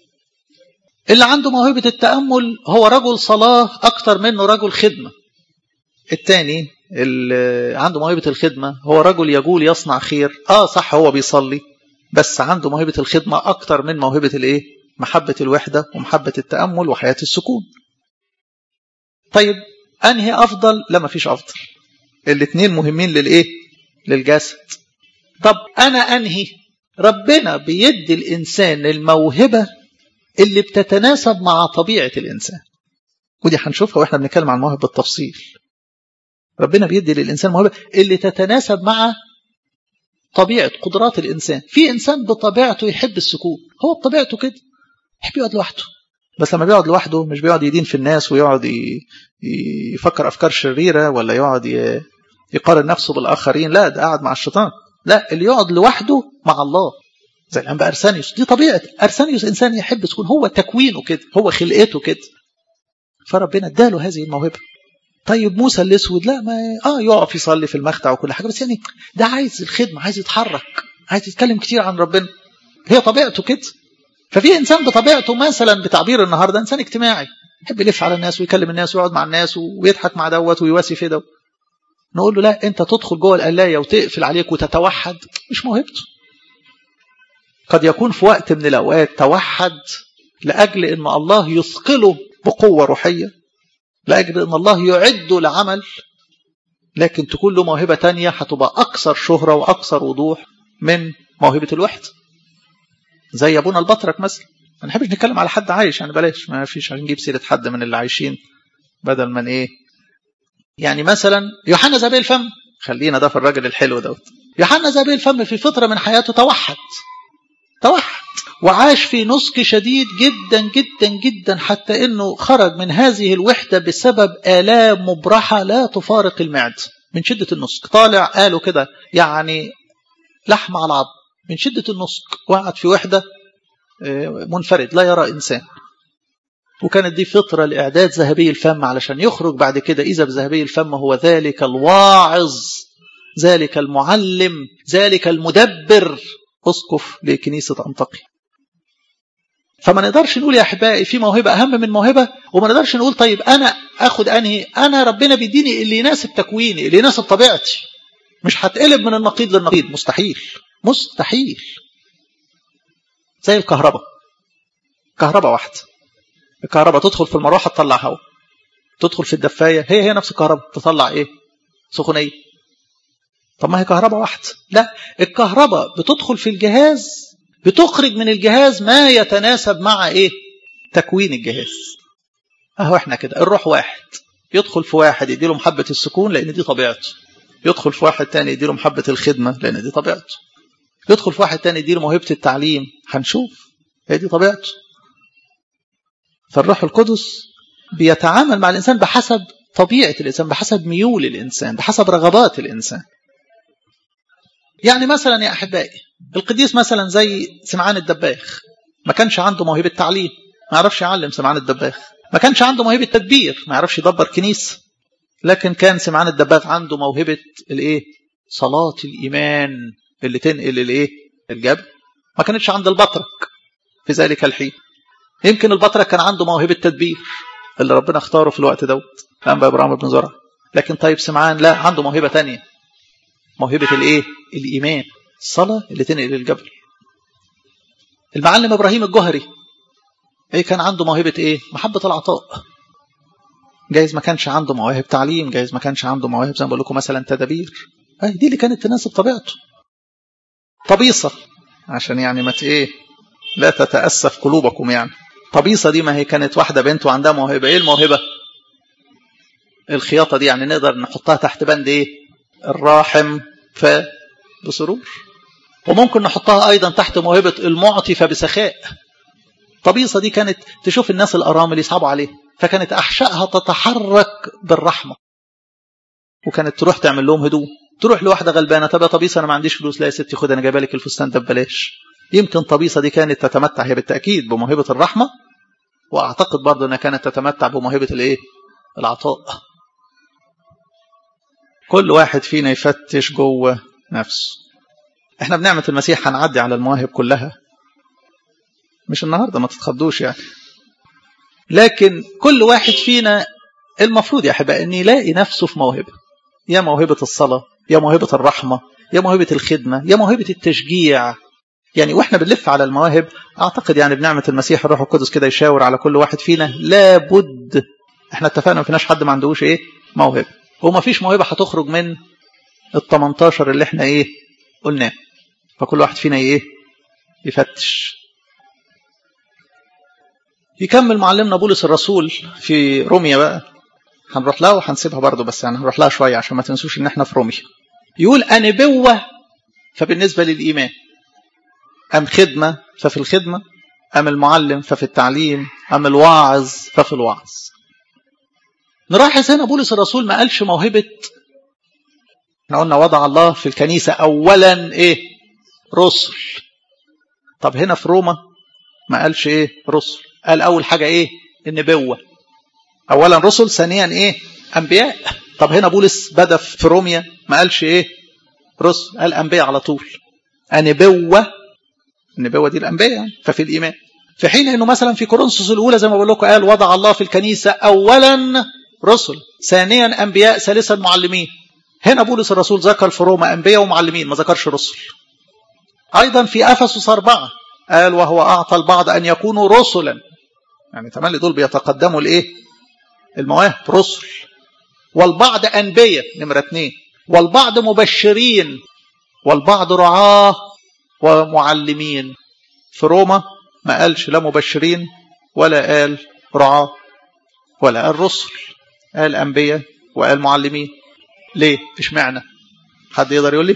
اللي عنده موهبة التأمل هو رجل صلاة أكتر منه رجل خدمة التاني اللي عنده موهبة الخدمة هو رجل يقول يصنع خير آه صح هو بيصلي بس عنده موهبة الخدمة أكتر من موهبة الإيه محبة الوحدة ومحبة التأمل وحياة السكون طيب أنهي أفضل لا ما فيش أفضل الاثنين مهمين للإيه للجسد طب أنا أنهي ربنا بيدي الإنسان الموهبة اللي بتتناسب مع طبيعة الإنسان ودي هنشوفها وإحنا بنتكلم عن المواهب بالتفصيل ربنا بيدي للإنسان موهبة اللي تتناسب مع طبيعة قدرات الإنسان في إنسان بطبيعته يحب السكون هو بطبيعته كده يحب يقعد لوحده بس لما بيقعد لوحده مش بيقعد يدين في الناس ويقعد يفكر أفكار شريرة ولا يقعد يقارن نفسه بالآخرين لا ده قاعد مع الشيطان لا اللي يقعد لوحده مع الله زي الأنباء أرسانيوس دي طبيعة أرسانيوس إنسان يحب تكون هو تكوينه كده هو خلقته كده فربنا اداله هذه الموهبة طيب موسى الأسود لا ما آه يقف يصلي في المخدع وكل حاجة بس يعني ده عايز الخدمة عايز يتحرك عايز يتكلم كتير عن ربنا هي طبيعته كده ففي إنسان بطبيعته مثلا بتعبير النهاردة إنسان اجتماعي يحب يلف على الناس ويكلم الناس ويقعد مع الناس ويضحك مع دوت ويواسي في دوت نقول له لا انت تدخل جوه القلايه وتقفل عليك وتتوحد مش موهبته قد يكون في وقت من الاوقات توحد لاجل ان الله يثقله بقوه روحيه لاجل ان الله يعده لعمل لكن تكون له موهبه تانية هتبقى اكثر شهره واكثر وضوح من موهبه الوحده زي ابونا البطرك مثلا ما نحبش نتكلم على حد عايش يعني بلاش ما فيش هنجيب سيره حد من اللي عايشين بدل من ايه يعني مثلا يوحنا زبيل الفم خلينا ده في الراجل الحلو دوت يوحنا زبيل الفم في فترة من حياته توحد توحد وعاش في نسك شديد جدا جدا جدا حتى انه خرج من هذه الوحدة بسبب آلام مبرحة لا تفارق المعد من شدة النسك طالع قالوا كده يعني لحم على عظم من شدة النسك وقعد في وحدة منفرد لا يرى إنسان وكانت دي فطرة لإعداد ذهبي الفم علشان يخرج بعد كده إذا بذهبي الفم هو ذلك الواعظ ذلك المعلم ذلك المدبر أسقف لكنيسة أنطاكيا فما نقدرش نقول يا أحبائي في موهبة أهم من موهبة وما نقدرش نقول طيب أنا أخد أنهي أنا ربنا بيديني اللي يناسب تكويني اللي يناسب طبيعتي مش هتقلب من النقيض للنقيض مستحيل مستحيل زي الكهرباء كهرباء واحدة الكهرباء تدخل في المروحة تطلع هواء تدخل في الدفاية هي هي نفس الكهرباء تطلع ايه سخونية طب ما هي كهرباء واحدة لا الكهرباء بتدخل في الجهاز بتخرج من الجهاز ما يتناسب مع ايه تكوين الجهاز اهو احنا كده الروح واحد يدخل في واحد يديله محبة السكون لان دي طبيعته يدخل في واحد تاني يديله محبة الخدمة لان دي طبيعته يدخل في واحد تاني يديله موهبة التعليم هنشوف هي دي طبيعته فالروح القدس بيتعامل مع الإنسان بحسب طبيعة الإنسان بحسب ميول الإنسان بحسب رغبات الإنسان يعني مثلا يا أحبائي القديس مثلا زي سمعان الدباخ ما كانش عنده موهبة تعليم ما يعرفش يعلم سمعان الدباخ ما كانش عنده موهبة تدبير ما يعرفش يدبر كنيسة لكن كان سمعان الدباغ عنده موهبة الايه صلاة الإيمان اللي تنقل الايه الجبل ما كانتش عند البطرك في ذلك الحين يمكن البطرك كان عنده موهبة تدبير اللي ربنا اختاره في الوقت دوت أنبا إبراهيم بن زرع لكن طيب سمعان لا عنده موهبة تانية موهبة الايه الإيمان الصلاة اللي تنقل الجبل المعلم إبراهيم الجهري ايه كان عنده موهبة ايه محبة العطاء جايز ما كانش عنده مواهب تعليم جايز ما كانش عنده مواهب زي ما بقول لكم مثلا تدابير اي دي اللي كانت تناسب طبيعته طبيصة عشان يعني ما ايه لا تتأسف قلوبكم يعني طبيصة دي ما هي كانت واحدة بنت وعندها موهبة ايه الموهبة الخياطة دي يعني نقدر نحطها تحت بند ايه الراحم ف بسرور وممكن نحطها ايضا تحت موهبة المعطي فبسخاء طبيصة دي كانت تشوف الناس الأرامل يصعبوا عليه فكانت أحشائها تتحرك بالرحمة وكانت تروح تعمل لهم هدوم تروح لواحدة غلبانة طب يا طبيصة أنا ما عنديش فلوس لا يا ستي خد أنا جايبه لك الفستان ده ببلاش يمكن طبيصة دي كانت تتمتع هي بالتأكيد بموهبة الرحمة وأعتقد برضه أنها كانت تتمتع بموهبة الإيه؟ العطاء كل واحد فينا يفتش جوه نفسه احنا بنعمة المسيح هنعدي على المواهب كلها مش النهاردة ما تتخضوش يعني لكن كل واحد فينا المفروض يا أحبائي أن يلاقي نفسه في موهبة يا موهبة الصلاة يا موهبة الرحمة يا موهبة الخدمة يا موهبة التشجيع يعني واحنا بنلف على المواهب اعتقد يعني بنعمه المسيح الروح القدس كده يشاور على كل واحد فينا لابد احنا اتفقنا ما فيناش حد ما عندهوش ايه موهبه وما فيش موهبه هتخرج من ال 18 اللي احنا ايه قلناه فكل واحد فينا ايه يفتش يكمل معلمنا بولس الرسول في روميا بقى هنروح لها وهنسيبها برضه بس يعني هنروح لها شويه عشان ما تنسوش ان احنا في روميا يقول انبوه فبالنسبه للايمان ام خدمه ففي الخدمه ام المعلم ففي التعليم ام الواعظ ففي الوعظ نلاحظ هنا بولس الرسول ما قالش موهبه احنا قلنا وضع الله في الكنيسه اولا ايه رسل طب هنا في روما ما قالش ايه رسل قال اول حاجه ايه النبوه اولا رسل ثانيا ايه انبياء طب هنا بولس بدا في روميا ما قالش ايه رسل قال انبياء على طول النبوه النبوه دي الانبياء يعني ففي الايمان في حين انه مثلا في كورنثوس الاولى زي ما بقول لكم قال وضع الله في الكنيسه اولا رسل ثانيا انبياء ثالثا معلمين هنا بولس الرسول ذكر في روما انبياء ومعلمين ما ذكرش رسل ايضا في افسس اربعه قال وهو اعطى البعض ان يكونوا رسلا يعني تملي دول بيتقدموا الايه المواهب رسل والبعض انبياء نمره اثنين والبعض مبشرين والبعض رعاه ومعلمين في روما ما قالش لا مبشرين ولا قال رعاه ولا قال رسل قال انبياء وقال معلمين ليه اشمعنى حد يقدر يقول لي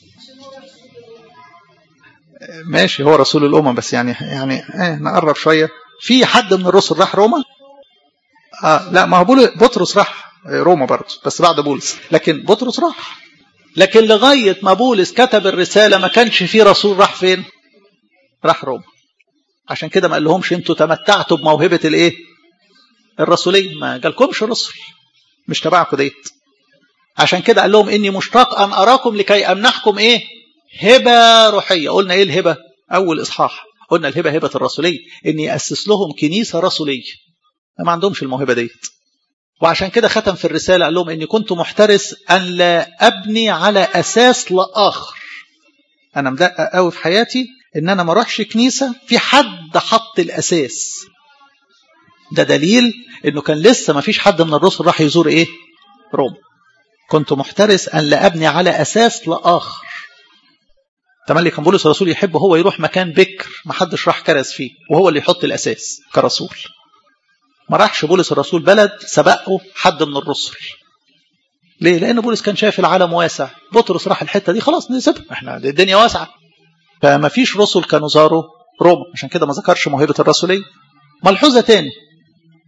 ماشي هو رسول الامم بس يعني يعني ايه نقرب شويه في حد من الرسل راح روما آه لا ما هو بطرس راح روما برضه بس بعد بولس لكن بطرس راح لكن لغايه ما بولس كتب الرساله ما كانش في رسول راح فين راح روما عشان كده ما قال لهمش انتوا تمتعتوا بموهبه الايه الرسوليه ما قالكمش رسل مش تبعكم ديت عشان كده قال لهم اني مشتاق ان اراكم لكي امنحكم ايه هبه روحيه قلنا ايه الهبه اول اصحاح قلنا الهبه هبه الرسوليه اني ياسس لهم كنيسه رسوليه ما عندهمش الموهبه ديت وعشان كده ختم في الرساله قال لهم اني كنت محترس ان لا ابني على اساس لاخر انا مدقق قوي في حياتي ان انا ما اروحش كنيسه في حد حط الاساس ده دليل انه كان لسه ما فيش حد من الرسل راح يزور ايه روما كنت محترس ان لا ابني على اساس لاخر تملي كان بولس الرسول يحب هو يروح مكان بكر ما حدش راح كرز فيه وهو اللي يحط الاساس كرسول ما راحش بولس الرسول بلد سبقه حد من الرسل ليه لان بولس كان شايف العالم واسع بطرس راح الحته دي خلاص نسيبها احنا الدنيا واسعه فما فيش رسل كانوا زاروا روما عشان كده ما ذكرش موهبه الرسوليه ملحوظه تاني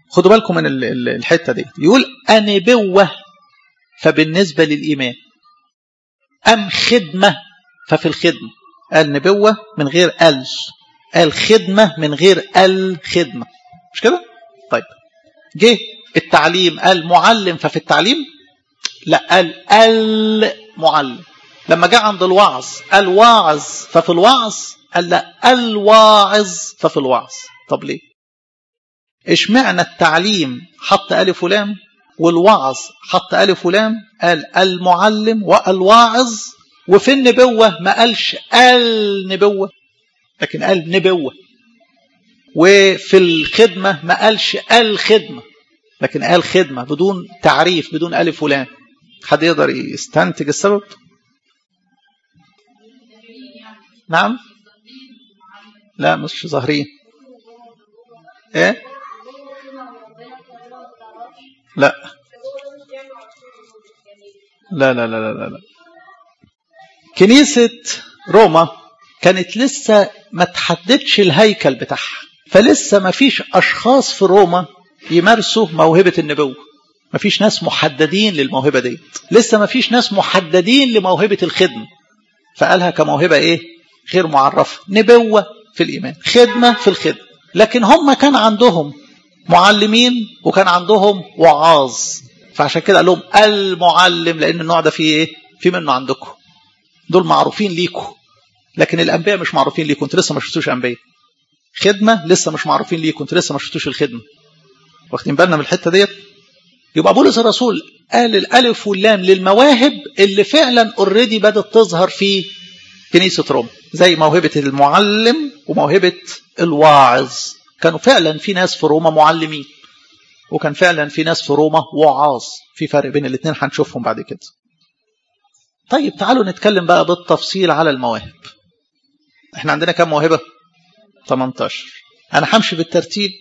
خدوا بالكم من الحتة دي يقول أنبوة فبالنسبة للإيمان أم خدمة ففي الخدمة قال نبوة من غير ال قال خدمة من غير الخدمة مش كده طيب جه التعليم قال معلم ففي التعليم لا قال المعلم لما جاء عند الوعظ قال واعظ ففي الوعظ قال لا الواعظ ففي الوعظ طب ليه اشمعنى التعليم حط ألف ولام والوعظ حط ألف ولام قال المعلم والواعظ وفي النبوة ما قالش النبوة لكن قال نبوة وفي الخدمة ما قالش الخدمة لكن قال خدمة بدون تعريف بدون ألف ولام حد يقدر يستنتج السبب نعم لا مش ظاهرين ايه لا لا لا لا لا لا كنيسة روما كانت لسه ما تحددش الهيكل بتاعها فلسه ما فيش أشخاص في روما يمارسوا موهبة النبوة ما فيش ناس محددين للموهبة دي لسه ما فيش ناس محددين لموهبة الخدمة فقالها كموهبة ايه غير معرفة نبوة في الإيمان خدمة في الخدمة لكن هم كان عندهم معلمين وكان عندهم وعاظ فعشان كده قال لهم المعلم لأن النوع ده فيه ايه في منه عندكم دول معروفين ليكم لكن الأنبياء مش معروفين ليكم انتوا لسه ما شفتوش أنبياء خدمة لسه مش معروفين ليكم انتوا لسه ما شفتوش الخدمة واخدين بالنا من الحتة ديت يبقى بولس الرسول قال الألف واللام للمواهب اللي فعلا اوريدي بدأت تظهر في كنيسة روما زي موهبة المعلم وموهبة الواعظ كانوا فعلا في ناس في روما معلمين وكان فعلا في ناس في روما وعاظ في فرق بين الاثنين هنشوفهم بعد كده طيب تعالوا نتكلم بقى بالتفصيل على المواهب احنا عندنا كم موهبة 18 انا همشي بالترتيب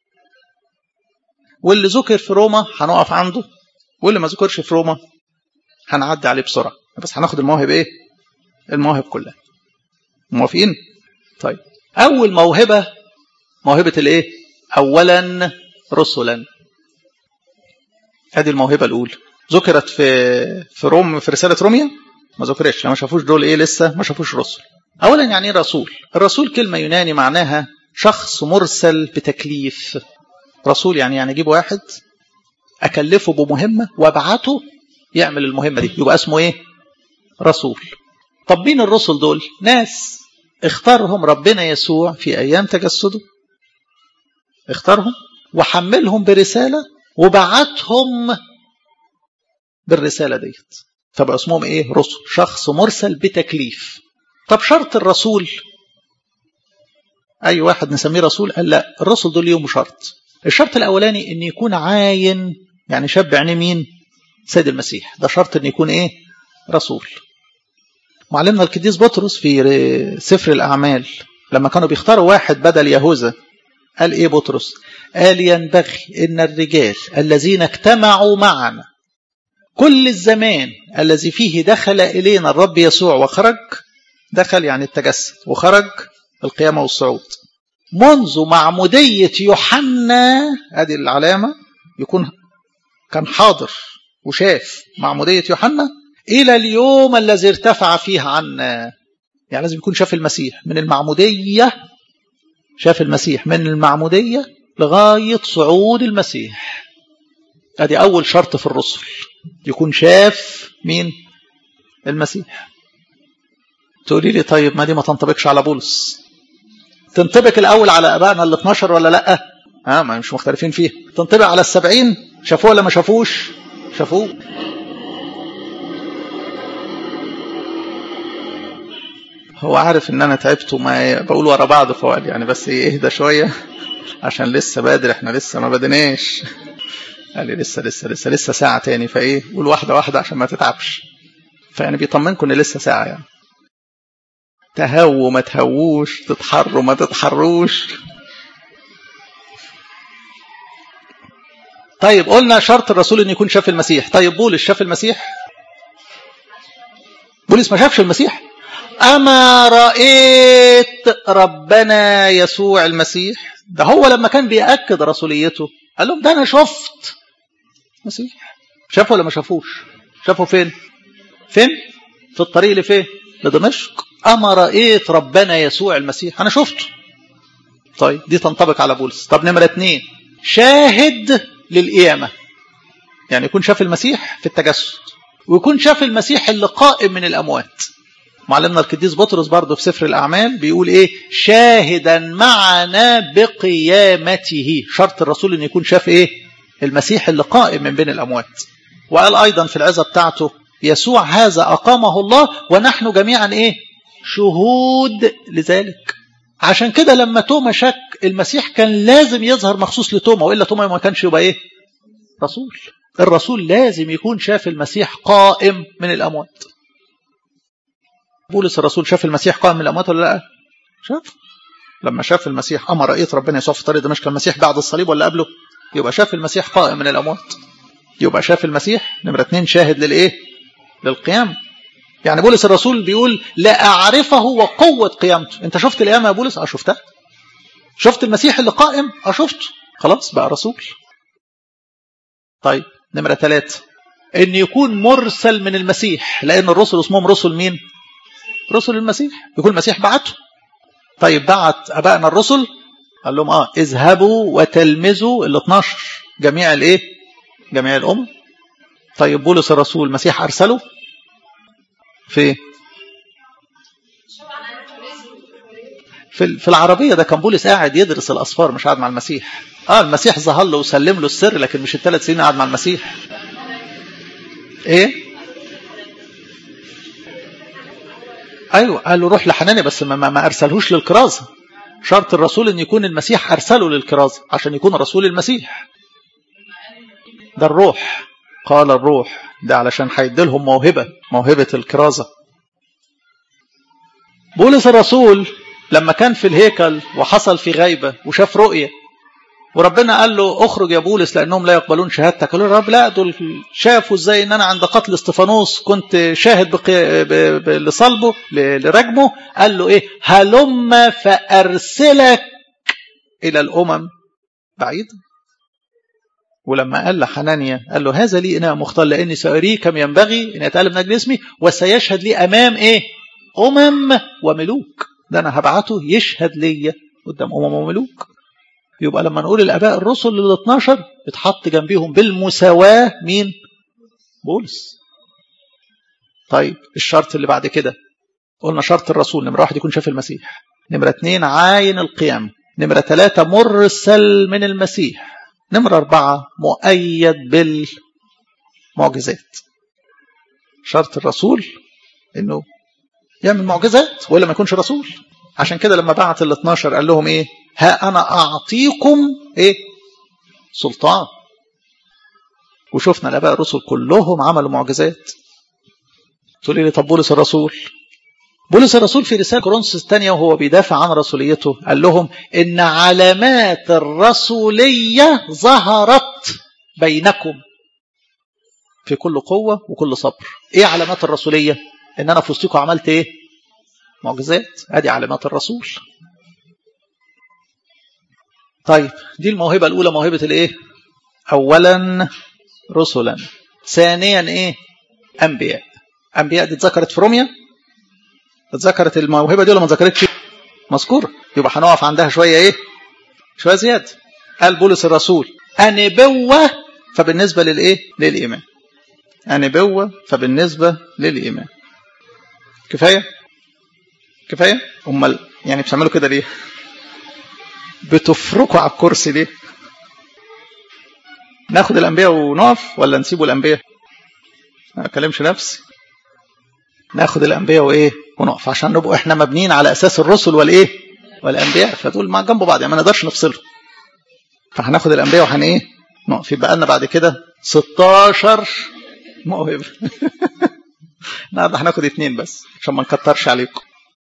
واللي ذكر في روما هنقف عنده واللي ما ذكرش في روما هنعدي عليه بسرعة بس هناخد المواهب ايه المواهب كلها موافقين طيب اول موهبة موهبة الايه اولا رسلا ادي الموهبة الاولى ذكرت في في روم في رسالة روميا ما ذكرتش ما شافوش دول ايه لسه ما شافوش رسل اولا يعني ايه رسول الرسول كلمة يوناني معناها شخص مرسل بتكليف رسول يعني يعني اجيب واحد اكلفه بمهمة وابعته يعمل المهمة دي يبقى اسمه ايه رسول طب مين الرسل دول ناس اختارهم ربنا يسوع في ايام تجسده اختارهم وحملهم برسالة وبعتهم بالرسالة ديت فبقى اسمهم ايه رسل شخص مرسل بتكليف طب شرط الرسول اي واحد نسميه رسول قال لا الرسل دول ليهم شرط الشرط الاولاني ان يكون عاين يعني شاب عينيه مين سيد المسيح ده شرط ان يكون ايه رسول معلمنا القديس بطرس في سفر الاعمال لما كانوا بيختاروا واحد بدل يهوذا قال ايه بطرس قال ينبغي ان الرجال الذين اجتمعوا معنا كل الزمان الذي فيه دخل الينا الرب يسوع وخرج دخل يعني التجسد وخرج القيامه والصعود منذ معمودية يوحنا هذه العلامة يكون كان حاضر وشاف معمودية يوحنا إلى اليوم الذي ارتفع فيه عنا يعني لازم يكون شاف المسيح من المعمودية شاف المسيح من المعمودية لغاية صعود المسيح ادي أول شرط في الرسل يكون شاف مين المسيح تقولي لي طيب ما دي ما تنطبقش على بولس تنطبق الأول على أبائنا ال 12 ولا لأ ها ما مش مختلفين فيه تنطبق على السبعين شافوه ولا ما شافوش شافوه هو عارف ان انا تعبت وما بقول ورا بعض فوق يعني بس اهدى شويه عشان لسه بادر احنا لسه ما بدناش قال لي لسه لسه لسه لسه ساعه تاني فايه قول واحده واحده عشان ما تتعبش فيعني بيطمنكم ان لسه ساعه يعني تهووا ما تهووش تتحروا ما تتحروش طيب قلنا شرط الرسول ان يكون شاف المسيح طيب بولس شاف المسيح بولس ما شافش المسيح اما رايت ربنا يسوع المسيح ده هو لما كان بياكد رسوليته قال لهم ده انا شفت مسيح شافوا ولا ما شافوش شافوا فين فين في الطريق لفين لدمشق امر ايه ربنا يسوع المسيح انا شفته طيب دي تنطبق على بولس طب نمره اتنين شاهد للقيامه يعني يكون شاف المسيح في التجسد ويكون شاف المسيح اللي قائم من الاموات معلمنا القديس بطرس برضه في سفر الاعمال بيقول ايه شاهدا معنا بقيامته شرط الرسول ان يكون شاف ايه المسيح اللي قائم من بين الاموات وقال ايضا في العظه بتاعته يسوع هذا اقامه الله ونحن جميعا ايه شهود لذلك عشان كده لما توما شك المسيح كان لازم يظهر مخصوص لتوما والا توما ما كانش يبقى ايه رسول الرسول لازم يكون شاف المسيح قائم من الاموات بولس الرسول شاف المسيح قائم من الاموات ولا لا شاف لما شاف المسيح امر رأية ربنا يسوع في طريق دمشق المسيح بعد الصليب ولا قبله يبقى شاف المسيح قائم من الاموات يبقى شاف المسيح نمرة اتنين شاهد للايه للقيام يعني بولس الرسول بيقول لا اعرفه وقوة قيامته انت شفت القيامة يا بولس اه شفتها شفت المسيح اللي قائم اه شفته خلاص بقى رسول طيب نمرة ثلاثة ان يكون مرسل من المسيح لان الرسل اسمهم رسل مين رسل المسيح يكون المسيح بعته طيب بعت ابائنا الرسل قال لهم اه اذهبوا وتلمذوا ال 12 جميع الايه جميع الامم طيب بولس الرسول المسيح ارسله في في في العربيه ده كان بولس قاعد يدرس الاصفار مش قاعد مع المسيح اه المسيح ظهر له وسلم له السر لكن مش الثلاث سنين قاعد مع المسيح ايه ايوه قال له روح لحنانيا بس ما, ما ارسلهوش للكرازه شرط الرسول ان يكون المسيح ارسله للكرازه عشان يكون رسول المسيح ده الروح قال الروح ده علشان هيديلهم موهبه موهبه الكرازه بولس الرسول لما كان في الهيكل وحصل في غيبه وشاف رؤيه وربنا قال له اخرج يا بولس لانهم لا يقبلون شهادتك قال له رب لا دول شافوا ازاي ان انا عند قتل استفانوس كنت شاهد بقي... ب... ب... لصلبه ل... لرجمه قال له ايه هلم فارسلك الى الامم بعيدا ولما قال لحنانيا قال له هذا لي اناء مختار لاني ساريه كم ينبغي ان يتعلم من اجل اسمي وسيشهد لي امام ايه امم وملوك ده انا هبعته يشهد ليا قدام امم وملوك يبقى لما نقول الاباء الرسل لل 12 اتحط جنبيهم بالمساواه مين؟ بولس. طيب الشرط اللي بعد كده قلنا شرط الرسول نمره واحد يكون شاف المسيح. نمره اثنين عاين القيام. نمره ثلاثه مرسل من المسيح. نمره اربعه مؤيد بالمعجزات. شرط الرسول انه يعمل معجزات ولا ما يكونش رسول. عشان كده لما بعت ال 12 قال لهم ايه؟ ها أنا أعطيكم إيه سلطان وشفنا الآباء الرسل كلهم عملوا معجزات تقول لي طب بولس الرسول بولس الرسول في رسالة كورنثوس الثانية وهو بيدافع عن رسوليته قال لهم إن علامات الرسولية ظهرت بينكم في كل قوة وكل صبر إيه علامات الرسولية إن أنا في وسطكم عملت إيه معجزات أدي علامات الرسول طيب دي الموهبة الأولى موهبة الإيه؟ أولا رسلا ثانيا إيه؟ أنبياء أنبياء دي اتذكرت في روميا اتذكرت الموهبة دي ولا ما اتذكرتش؟ مذكورة يبقى هنقف عندها شوية إيه؟ شوية زيادة قال بولس الرسول أنبوة فبالنسبة للإيه؟ للإيمان أنبوة فبالنسبة للإيمان كفاية؟ كفاية؟ أمال يعني بتعملوا كده ليه؟ بتفركوا على الكرسي ليه ناخد الانبياء ونقف ولا نسيبوا الانبياء ما اكلمش نفسي ناخد الانبياء وايه ونقف عشان نبقوا احنا مبنيين على اساس الرسل والايه والانبياء فدول مع جنب بعض يعني ما نقدرش نفصلهم فهناخد الانبياء وهن ايه نقف يبقى لنا بعد كده 16 موهبه النهارده هناخد اثنين بس عشان ما نكترش عليكم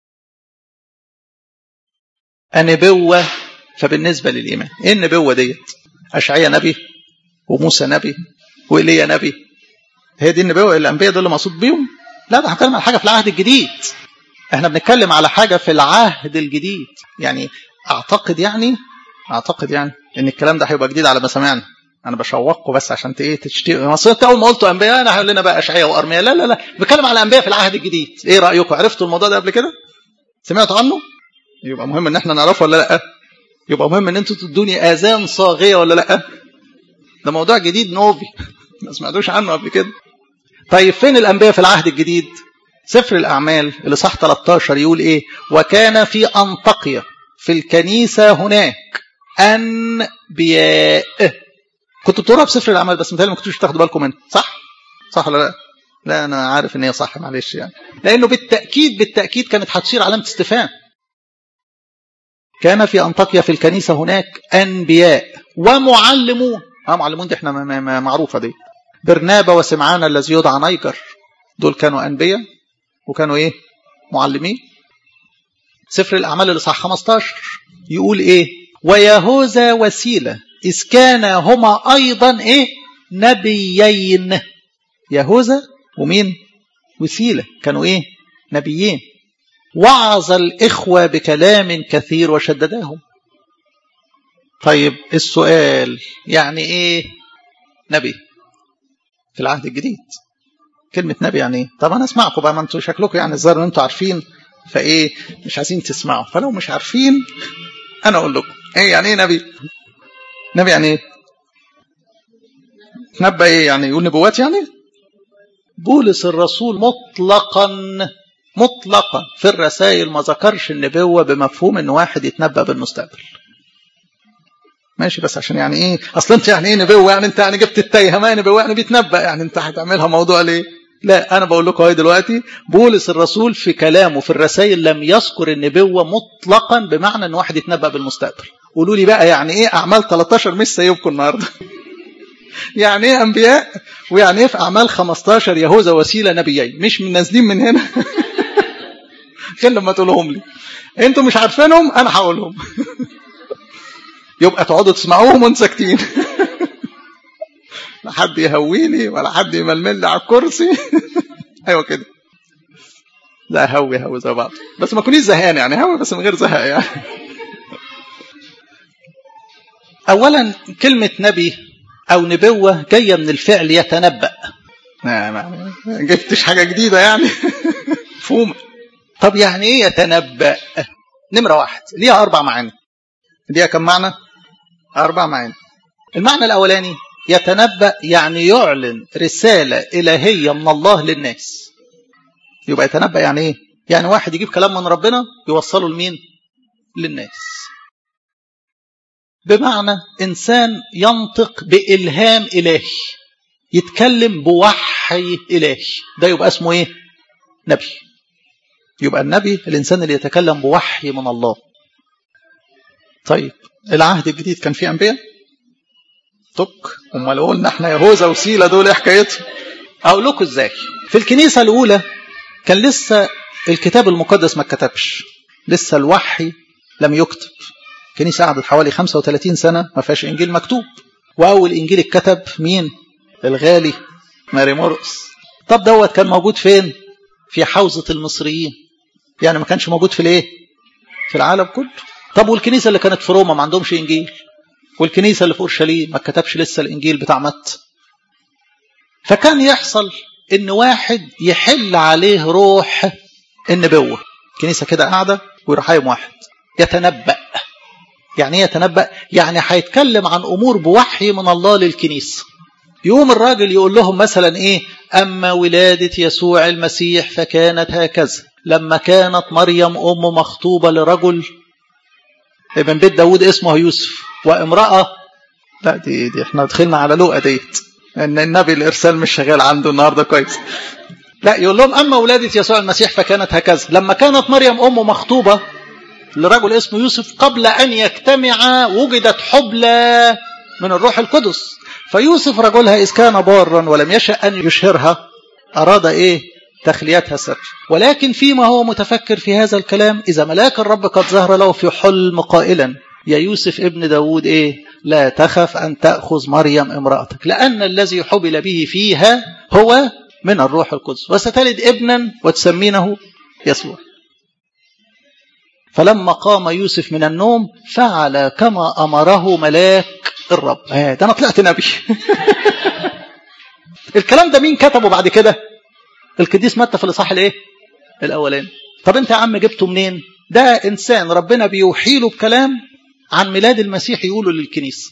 النبوة فبالنسبة للإيمان إيه النبوة ديت أشعية نبي وموسى نبي وإيليا نبي هي دي النبوة الأنبياء دول اللي مقصود بيهم لا ده هنتكلم على حاجة في العهد الجديد احنا بنتكلم على حاجة في العهد الجديد يعني أعتقد يعني أعتقد يعني ان الكلام ده هيبقى جديد على مسامعنا انا بشوقكم بس عشان ايه تشتري اصل انت اول ما قلتوا انبياء انا هقول لنا بقى اشعياء وارميا لا لا لا بتكلم على انبياء في العهد الجديد ايه رايكم عرفتوا الموضوع ده قبل كده سمعتوا عنه يبقى مهم ان احنا نعرفه ولا لا يبقى مهم ان انتوا تدوني اذان صاغيه ولا لا ده موضوع جديد نوفي ما سمعتوش عنه قبل كده طيب فين الانبياء في العهد الجديد سفر الاعمال اللي صح 13 يقول ايه وكان في انطاكيا في الكنيسه هناك انبياء كنتوا بتقروها في سفر الاعمال بس متهيألي ما كنتوش بتاخدوا بالكم منها صح صح ولا لا لا انا عارف ان هي صح معلش يعني لانه بالتاكيد بالتاكيد كانت هتصير علامه استفهام كان في انطاكيا في الكنيسه هناك انبياء ومعلمون اه معلمون دي احنا معروفه دي برنابا وسمعان الذي يدعى نيجر دول كانوا انبياء وكانوا ايه معلمين سفر الاعمال اللي صح 15 يقول ايه ويهوذا وسيله إذ كان هما أيضا إيه نبيين يهوذا ومين وسيلة كانوا إيه نبيين وعظ الإخوة بكلام كثير وشددهم طيب السؤال يعني إيه نبي في العهد الجديد كلمة نبي يعني إيه طب أنا أسمعكم بقى ما أنتوا شكلكم يعني الظاهر أنتوا عارفين فإيه مش عايزين تسمعوا فلو مش عارفين أنا أقول لكم إيه يعني إيه نبي نبي يعني ايه نبأ ايه يعني يقول نبوات يعني بولس الرسول مطلقا مطلقا في الرسائل ما ذكرش النبوة بمفهوم ان واحد يتنبأ بالمستقبل ماشي بس عشان يعني ايه اصل انت يعني ايه نبوة يعني انت يعني جبت التايهة ما نبوة يعني بيتنبأ يعني انت هتعملها موضوع ليه لا انا بقول لكم اهي دلوقتي بولس الرسول في كلامه في الرسائل لم يذكر النبوة مطلقا بمعنى ان واحد يتنبأ بالمستقبل قولوا لي بقى يعني ايه اعمال 13 مش سايبكم النهارده يعني ايه انبياء ويعني ايه في اعمال 15 يهوذا وسيله نبيين مش من نازلين من هنا عشان لما تقولهم لي انتوا مش عارفينهم انا هقولهم يبقى تقعدوا تسمعوهم وانتوا ساكتين لا حد يهويني ولا حد يململ لي على الكرسي ايوه كده لا هوي هوي زي بعض بس ما كونيش زهقان يعني هوي بس من غير زهق يعني اولا كلمه نبي او نبوه جايه من الفعل يتنبأ ما جبتش حاجه جديده يعني مفهومه طب يعني ايه يتنبأ نمره واحد ليها اربع معاني ليها كم معنى اربع معاني المعنى الاولاني يتنبأ يعني يعلن رساله الهيه من الله للناس يبقى يتنبأ يعني ايه يعني واحد يجيب كلام من ربنا يوصله لمين للناس بمعنى إنسان ينطق بإلهام إلهي يتكلم بوحي إلهي ده يبقى اسمه إيه نبي يبقى النبي الإنسان اللي يتكلم بوحي من الله طيب العهد الجديد كان فيه أنبياء طك امال قلنا احنا يهوذا وسيله دول ايه حكايتهم اقول لكم ازاي في الكنيسه الاولى كان لسه الكتاب المقدس ما اتكتبش لسه الوحي لم يكتب الكنيسه قعدت حوالي 35 سنه ما فيهاش انجيل مكتوب واول انجيل اتكتب مين الغالي ماري مرقس طب دوت كان موجود فين في حوزه المصريين يعني ما كانش موجود في الايه في العالم كله طب والكنيسه اللي كانت في روما ما عندهمش انجيل والكنيسه اللي في اورشليم ما كتبش لسه الانجيل بتاع مت فكان يحصل ان واحد يحل عليه روح النبوه الكنيسه كده قاعده ويروح قايم واحد يتنبأ يعني ايه يتنبأ يعني هيتكلم عن امور بوحي من الله للكنيسه يقوم الراجل يقول لهم مثلا ايه اما ولاده يسوع المسيح فكانت هكذا لما كانت مريم ام مخطوبه لرجل ابن بيت داود اسمه يوسف وامراه لا دي, دي احنا دخلنا على لوقا ديت ان النبي الارسال مش شغال عنده النهارده كويس لا يقول لهم اما ولاده يسوع المسيح فكانت هكذا لما كانت مريم ام مخطوبه لرجل اسمه يوسف قبل ان يجتمعا وجدت حبلى من الروح القدس فيوسف رجلها اذ كان بارا ولم يشا ان يشهرها اراد ايه تخليتها سر ولكن فيما هو متفكر في هذا الكلام إذا ملاك الرب قد ظهر له في حلم قائلا يا يوسف ابن داود إيه لا تخف أن تأخذ مريم امرأتك لأن الذي حبل به فيها هو من الروح القدس وستلد ابنا وتسمينه يسوع فلما قام يوسف من النوم فعل كما أمره ملاك الرب آه ده أنا طلعت نبي الكلام ده مين كتبه بعد كده القديس متى في الإصحاح الإيه الأولاني طب أنت يا عم جبته منين ده إنسان ربنا بيوحي له بكلام عن ميلاد المسيح يقوله للكنيسة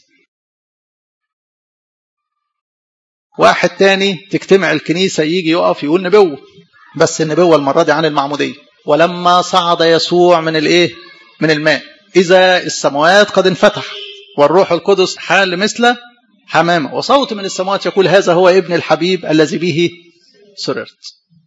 واحد تاني تجتمع الكنيسة يجي يقف يقول نبوة بس النبوة المرة دي عن المعمودية ولما صعد يسوع من الايه من الماء إذا السماوات قد انفتح والروح القدس حال مثل حمامة وصوت من السماوات يقول هذا هو ابن الحبيب الذي به سررت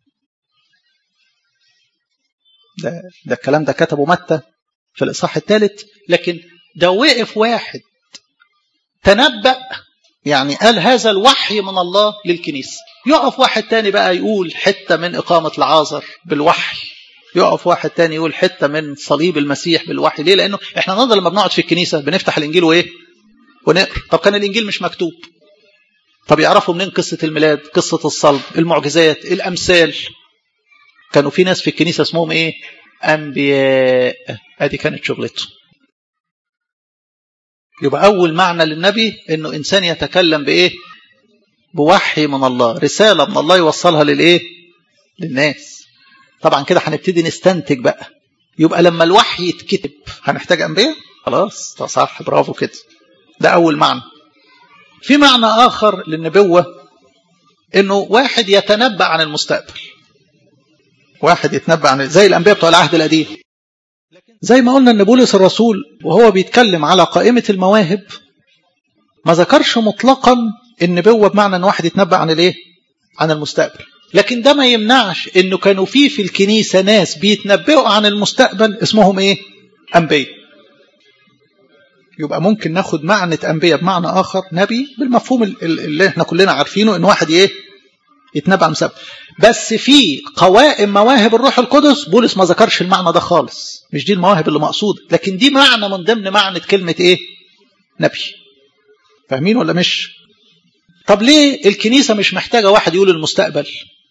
ده, ده الكلام ده كتبه متى في الإصحاح الثالث لكن ده وقف واحد تنبأ يعني قال هذا الوحي من الله للكنيسة يقف واحد تاني بقى يقول حتة من إقامة العازر بالوحي يقف واحد تاني يقول حتة من صليب المسيح بالوحي ليه لأنه احنا النهارده لما بنقعد في الكنيسة بنفتح الإنجيل وإيه ونقرأ طب كان الإنجيل مش مكتوب طب يعرفوا منين قصة الميلاد قصة الصلب المعجزات الأمثال كانوا في ناس في الكنيسة اسمهم إيه أنبياء ادي كانت شغلته يبقى أول معنى للنبي إنه إنسان يتكلم بإيه بوحي من الله رسالة من الله يوصلها للإيه للناس طبعا كده هنبتدي نستنتج بقى يبقى لما الوحي يتكتب هنحتاج أنبياء خلاص صح برافو كده ده أول معنى في معنى آخر للنبوة إنه واحد يتنبأ عن المستقبل واحد يتنبأ عن زي الأنبياء بتوع العهد القديم زي ما قلنا ان بولس الرسول وهو بيتكلم على قائمة المواهب ما ذكرش مطلقا النبوة بمعنى ان واحد يتنبأ عن الايه عن المستقبل لكن ده ما يمنعش انه كانوا في في الكنيسة ناس بيتنبئوا عن المستقبل اسمهم ايه انبياء يبقى ممكن ناخد معنى انبياء بمعنى اخر نبي بالمفهوم اللي احنا كلنا عارفينه ان واحد ايه يتنبأ عن المستقبل بس في قوائم مواهب الروح القدس بولس ما ذكرش المعنى ده خالص مش دي المواهب اللي مقصود لكن دي معنى من ضمن معنى كلمة ايه نبي فاهمين ولا مش طب ليه الكنيسة مش محتاجة واحد يقول المستقبل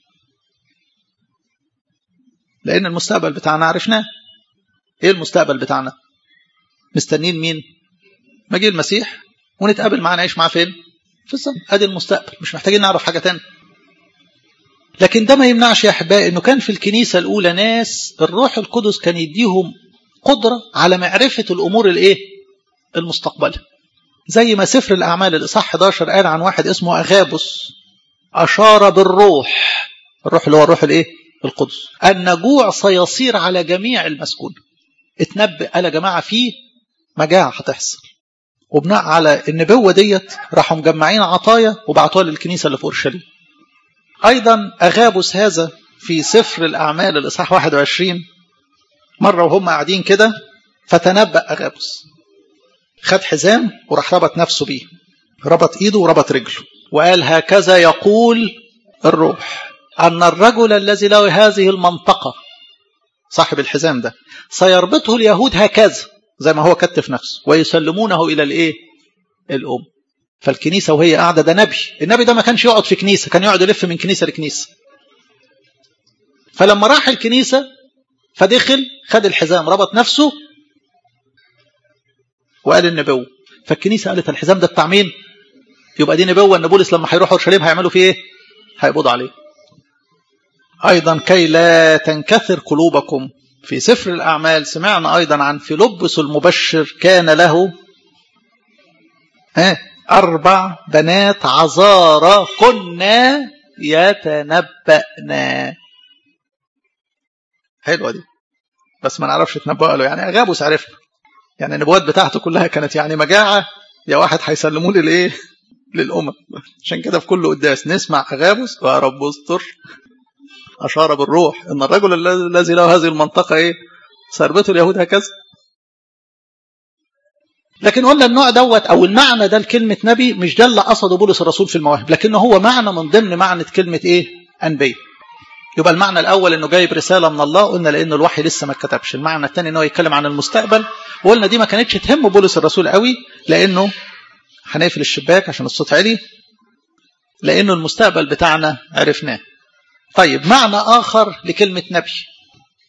لأن المستقبل بتاعنا عرفناه ايه المستقبل بتاعنا مستنين مين مجيء المسيح ونتقابل معاه نعيش معاه فين في السماء ادي المستقبل مش محتاجين نعرف حاجة تانية لكن ده ما يمنعش يا احبائي انه كان في الكنيسه الاولى ناس الروح القدس كان يديهم قدره على معرفه الامور الايه المستقبله زي ما سفر الاعمال الاصحاح 11 قال عن واحد اسمه اغابس اشار بالروح الروح اللي هو الروح الايه القدس ان جوع سيصير على جميع المسكون اتنبأ قال يا جماعه في مجاعه هتحصل وبناء على النبوه ديت راحوا مجمعين عطايا وبعتوها للكنيسه اللي في اورشليم أيضا أغابس هذا في سفر الأعمال الإصحاح 21 مرة وهم قاعدين كده فتنبأ أغابس خد حزام وراح ربط نفسه بيه ربط إيده وربط رجله وقال هكذا يقول الروح أن الرجل الذي له هذه المنطقة صاحب الحزام ده سيربطه اليهود هكذا زي ما هو كتف نفسه ويسلمونه إلى الإيه الأم فالكنيسة وهي قاعدة ده نبي النبي ده ما كانش يقعد في كنيسة كان يقعد يلف من كنيسة لكنيسة فلما راح الكنيسة فدخل خد الحزام ربط نفسه وقال النبوة فالكنيسة قالت الحزام ده بتاع مين يبقى دي نبوة ان بولس لما هيروحوا اورشليم هيعملوا فيه ايه هيقبضوا عليه ايضا كي لا تنكثر قلوبكم في سفر الاعمال سمعنا ايضا عن فيلبس المبشر كان له ها أربع بنات عذارى كنا يتنبأنا حلوة دي بس ما نعرفش تنبأ له يعني أغابوس عرفنا يعني النبوات بتاعته كلها كانت يعني مجاعة يا واحد هيسلموه للإيه للأمم عشان كده في كل قداس نسمع أغابوس يا رب استر أشار بالروح إن الرجل الذي له هذه المنطقة إيه سربته اليهود هكذا لكن قلنا النوع دوت او المعنى ده لكلمه نبي مش ده اللي قصده بولس الرسول في المواهب لكنه هو معنى من ضمن معنى كلمه ايه انبياء يبقى المعنى الاول انه جايب رساله من الله قلنا لانه الوحي لسه ما اتكتبش المعنى الثاني انه يتكلم عن المستقبل وقلنا دي ما كانتش تهم بولس الرسول قوي لانه هنقفل الشباك عشان الصوت عالي لانه المستقبل بتاعنا عرفناه طيب معنى اخر لكلمه نبي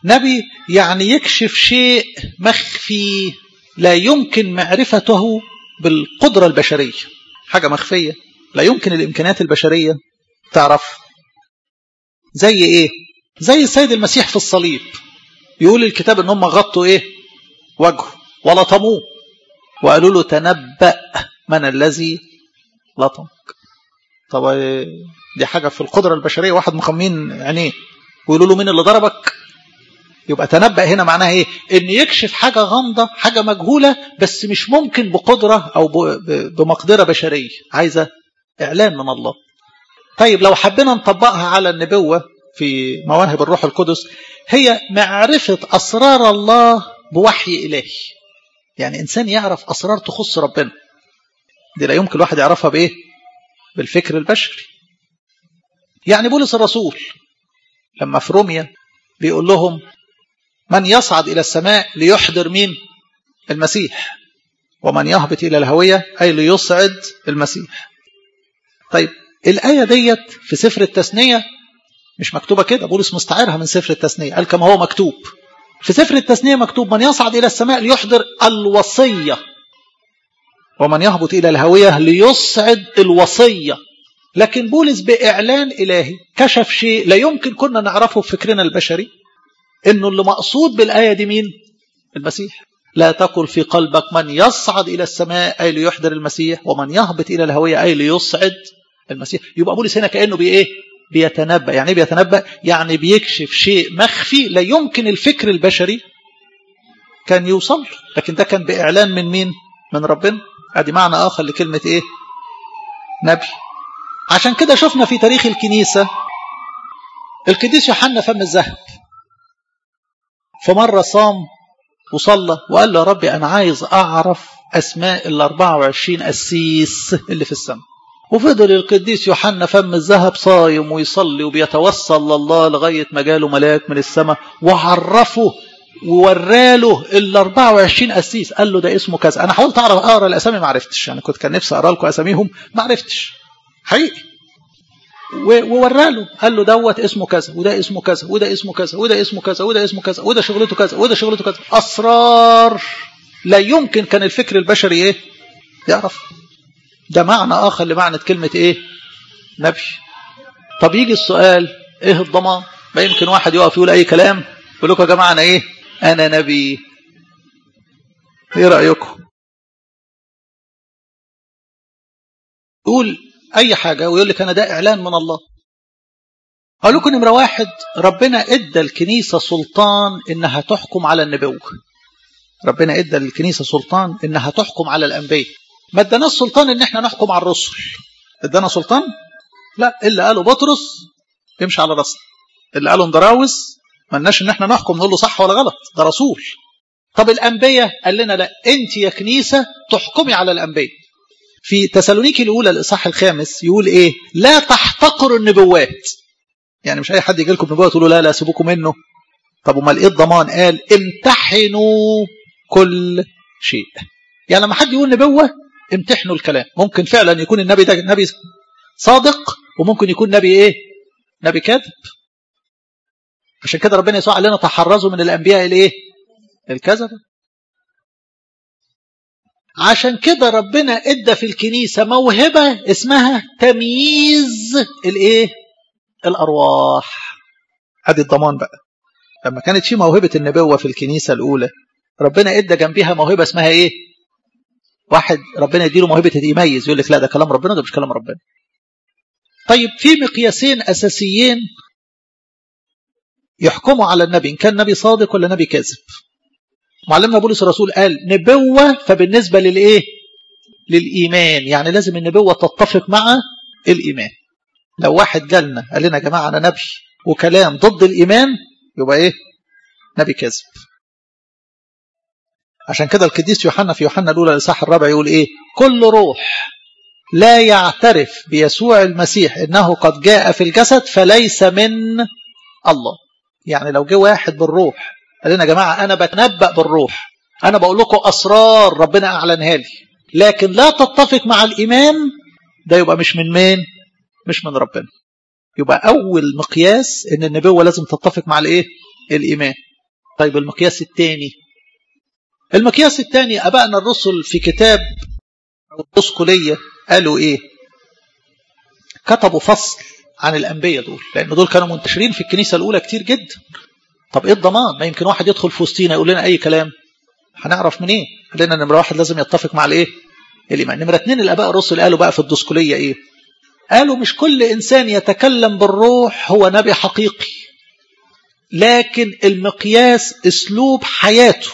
نبي يعني يكشف شيء مخفي لا يمكن معرفته بالقدرة البشرية حاجة مخفية لا يمكن الإمكانيات البشرية تعرف زي إيه زي السيد المسيح في الصليب يقول الكتاب ان هم غطوا ايه وجهه ولطموه وقالوا له تنبأ من الذي لطمك طب دي حاجة في القدرة البشرية واحد مخمين عينيه ويقولوا له مين اللي ضربك يبقى تنبأ هنا معناها ايه ان يكشف حاجة غامضة حاجة مجهولة بس مش ممكن بقدرة او بمقدرة بشرية عايزة اعلان من الله طيب لو حبينا نطبقها على النبوة في مواهب الروح القدس هي معرفة أسرار الله بوحي إلهي يعني إنسان يعرف أسرار تخص ربنا دي لا يمكن الواحد يعرفها بإيه بالفكر البشري يعني بولس الرسول لما في روميا بيقول لهم من يصعد إلى السماء ليحضر مين المسيح ومن يهبط إلى الهوية أي ليصعد المسيح طيب الآية ديت في سفر التثنية مش مكتوبة كده بولس مستعيرها من سفر التثنية قال كما هو مكتوب في سفر التثنية مكتوب من يصعد إلى السماء ليحضر الوصية ومن يهبط إلى الهوية ليصعد الوصية لكن بولس بإعلان إلهي كشف شيء لا يمكن كنا نعرفه في فكرنا البشري إنه اللي مقصود بالآية دي مين المسيح لا تقل في قلبك من يصعد إلى السماء أي ليحضر المسيح ومن يهبط إلى الهوية أي ليصعد المسيح يبقى بولس هنا كأنه بإيه بيتنبأ يعني بيتنبأ يعني بيكشف شيء مخفي لا يمكن الفكر البشري كان يوصل لكن ده كان بإعلان من مين من ربنا ادي معنى آخر لكلمة إيه نبي عشان كده شفنا في تاريخ الكنيسة القديس يوحنا فم الذهب فمرة صام وصلى وقال له يا ربي أنا عايز أعرف أسماء ال 24 أسيس اللي في السماء وفضل القديس يوحنا فم الذهب صايم ويصلي وبيتوصل لله لغاية ما جاله ملاك من السماء وعرفه ووراله ال 24 قسيس قال له ده اسمه كذا انا حاولت اعرف اقرا الاسامي ما عرفتش انا كنت كان نفسي اقرا لكم اساميهم ما عرفتش حقيقي ووراله قال له دوت اسمه كذا وده اسمه كذا وده اسمه كذا وده اسمه كذا وده اسمه كذا وده شغلته كذا وده شغلته كذا اسرار لا يمكن كان الفكر البشري ايه يعرف ده معنى آخر لمعنى كلمة إيه نبي طب يجي السؤال إيه الضمان ما يمكن واحد يقف يقول أي كلام يقول لكم يا جماعة أنا إيه أنا نبي إيه رأيكم يقول أي حاجة ويقول لك أنا ده إعلان من الله أقول لكم نمرة واحد ربنا إدى الكنيسة سلطان إنها تحكم على النبوة ربنا إدى الكنيسة سلطان إنها تحكم على الأنبياء ما اداناش سلطان ان احنا نحكم على الرسل ادانا سلطان لا اللي قاله بطرس يمشي على راسنا اللي قاله اندراوس ما لناش ان احنا نحكم نقول له صح ولا غلط ده رسول طب الانبياء قال لنا لا انت يا كنيسه تحكمي على الانبياء في تسالونيكي الاولى الاصحاح الخامس يقول ايه لا تحتقروا النبوات يعني مش اي حد يجي لكم نبوه تقولوا لا لا سيبوكم منه طب امال ايه الضمان قال امتحنوا كل شيء يعني لما حد يقول نبوه امتحنوا الكلام ممكن فعلا يكون النبي ده نبي صادق وممكن يكون نبي ايه نبي كاذب عشان كده ربنا يسوع علينا تحرزوا من الانبياء الايه الكذبه عشان كده ربنا ادى في الكنيسه موهبه اسمها تمييز الايه الارواح ادي الضمان بقى لما كانت في موهبه النبوه في الكنيسه الاولى ربنا ادى جنبها موهبه اسمها ايه واحد ربنا يديله موهبه يميز يقول لك لا ده كلام ربنا ده مش كلام ربنا طيب في مقياسين اساسيين يحكموا على النبي ان كان نبي صادق ولا نبي كاذب معلمنا بولس الرسول قال نبوه فبالنسبه للايه للايمان يعني لازم النبوه تتفق مع الايمان لو واحد جالنا قال لنا يا جماعه انا نبي وكلام ضد الايمان يبقى ايه نبي كاذب عشان كده القديس يوحنا في يوحنا الاولى الاصحاح الرابع يقول ايه كل روح لا يعترف بيسوع المسيح انه قد جاء في الجسد فليس من الله يعني لو جه واحد بالروح قال لنا يا جماعه انا بتنبأ بالروح انا بقول لكم اسرار ربنا اعلنها لي لكن لا تتفق مع الايمان ده يبقى مش من مين مش من ربنا يبقى اول مقياس ان النبوه لازم تتفق مع الايه الايمان طيب المقياس الثاني المقياس الثاني ابائنا الرسل في كتاب الدسقليه قالوا ايه كتبوا فصل عن الانبياء دول لان دول كانوا منتشرين في الكنيسه الاولى كتير جدا طب ايه الضمان ما يمكن واحد يدخل في وسطينا يقول لنا اي كلام هنعرف منين إيه؟ قال لنا نمره واحد لازم يتفق مع الايه الايمان نمره اثنين الاباء الرسل قالوا بقى في الدسقليه ايه قالوا مش كل انسان يتكلم بالروح هو نبي حقيقي لكن المقياس اسلوب حياته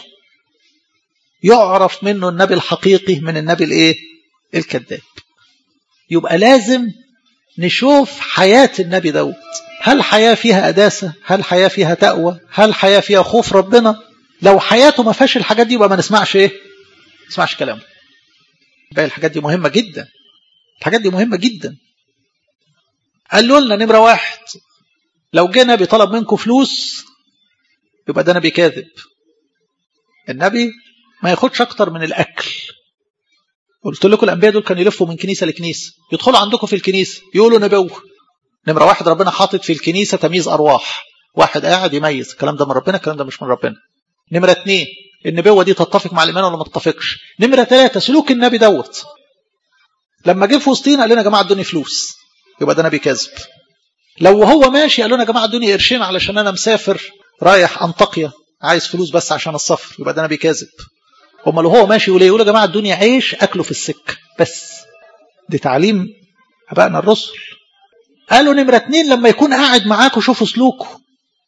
يعرف منه النبي الحقيقي من النبي الايه الكذاب يبقى لازم نشوف حياة النبي داود هل حياة فيها قداسة هل حياة فيها تقوى هل حياة فيها خوف ربنا لو حياته ما فيهاش الحاجات دي يبقى ما نسمعش ايه ما نسمعش كلامه باقي الحاجات دي مهمة جدا الحاجات دي مهمة جدا قالوا لنا نمرة واحد لو جه نبي طلب منكم فلوس يبقى ده نبي كاذب النبي ما ياخدش اكتر من الاكل قلت لكم الانبياء دول كانوا يلفوا من كنيسه لكنيسه يدخلوا عندكم في الكنيسه يقولوا نبوه نمره واحد ربنا حاطط في الكنيسه تمييز ارواح واحد قاعد يميز الكلام ده من ربنا الكلام ده مش من ربنا نمره اثنين النبوه دي تتفق مع الايمان ولا ما تتفقش نمره ثلاثه سلوك النبي دوت لما جه في وسطينا قال لنا يا جماعه ادوني فلوس يبقى ده نبي كذب لو هو ماشي قال لنا يا جماعه ادوني قرشين علشان انا مسافر رايح انطاكيا عايز فلوس بس عشان السفر يبقى ده نبي كاذب امال هو ماشي يقول يقول يا جماعه الدنيا عيش اكله في السكه بس دي تعليم ابائنا الرسل قالوا نمره اتنين لما يكون قاعد معاكم شوفوا سلوكه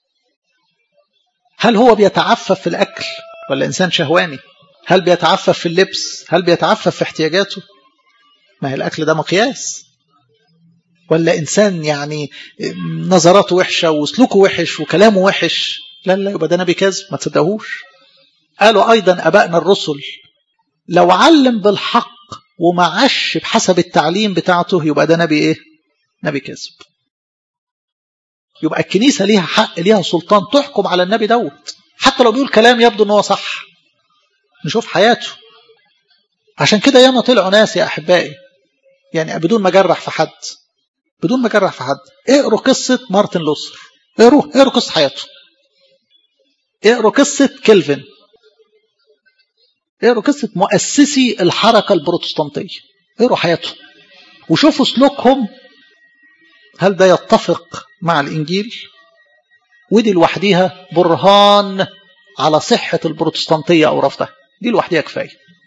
هل هو بيتعفف في الاكل ولا انسان شهواني هل بيتعفف في اللبس هل بيتعفف في احتياجاته ما هي الاكل ده مقياس ولا انسان يعني نظراته وحشه وسلوكه وحش وكلامه وحش لا لا يبقى ده نبي كذب ما تصدقوش قالوا أيضا أبائنا الرسل لو علم بالحق وما عش بحسب التعليم بتاعته يبقى ده نبي إيه نبي كذب يبقى الكنيسة ليها حق ليها سلطان تحكم على النبي دوت حتى لو بيقول كلام يبدو ان هو صح نشوف حياته عشان كده ياما طلعوا ناس يا أحبائي يعني بدون ما جرح في حد بدون ما جرح في حد اقروا قصة مارتن لوثر اقروا اقروا قصة حياته اقروا قصة كيلفن اقروا قصة مؤسسي الحركة البروتستانتية اقروا حياتهم وشوفوا سلوكهم هل ده يتفق مع الإنجيل ودي لوحديها برهان على صحة البروتستانتية أو رفضها دي لوحديها كفاية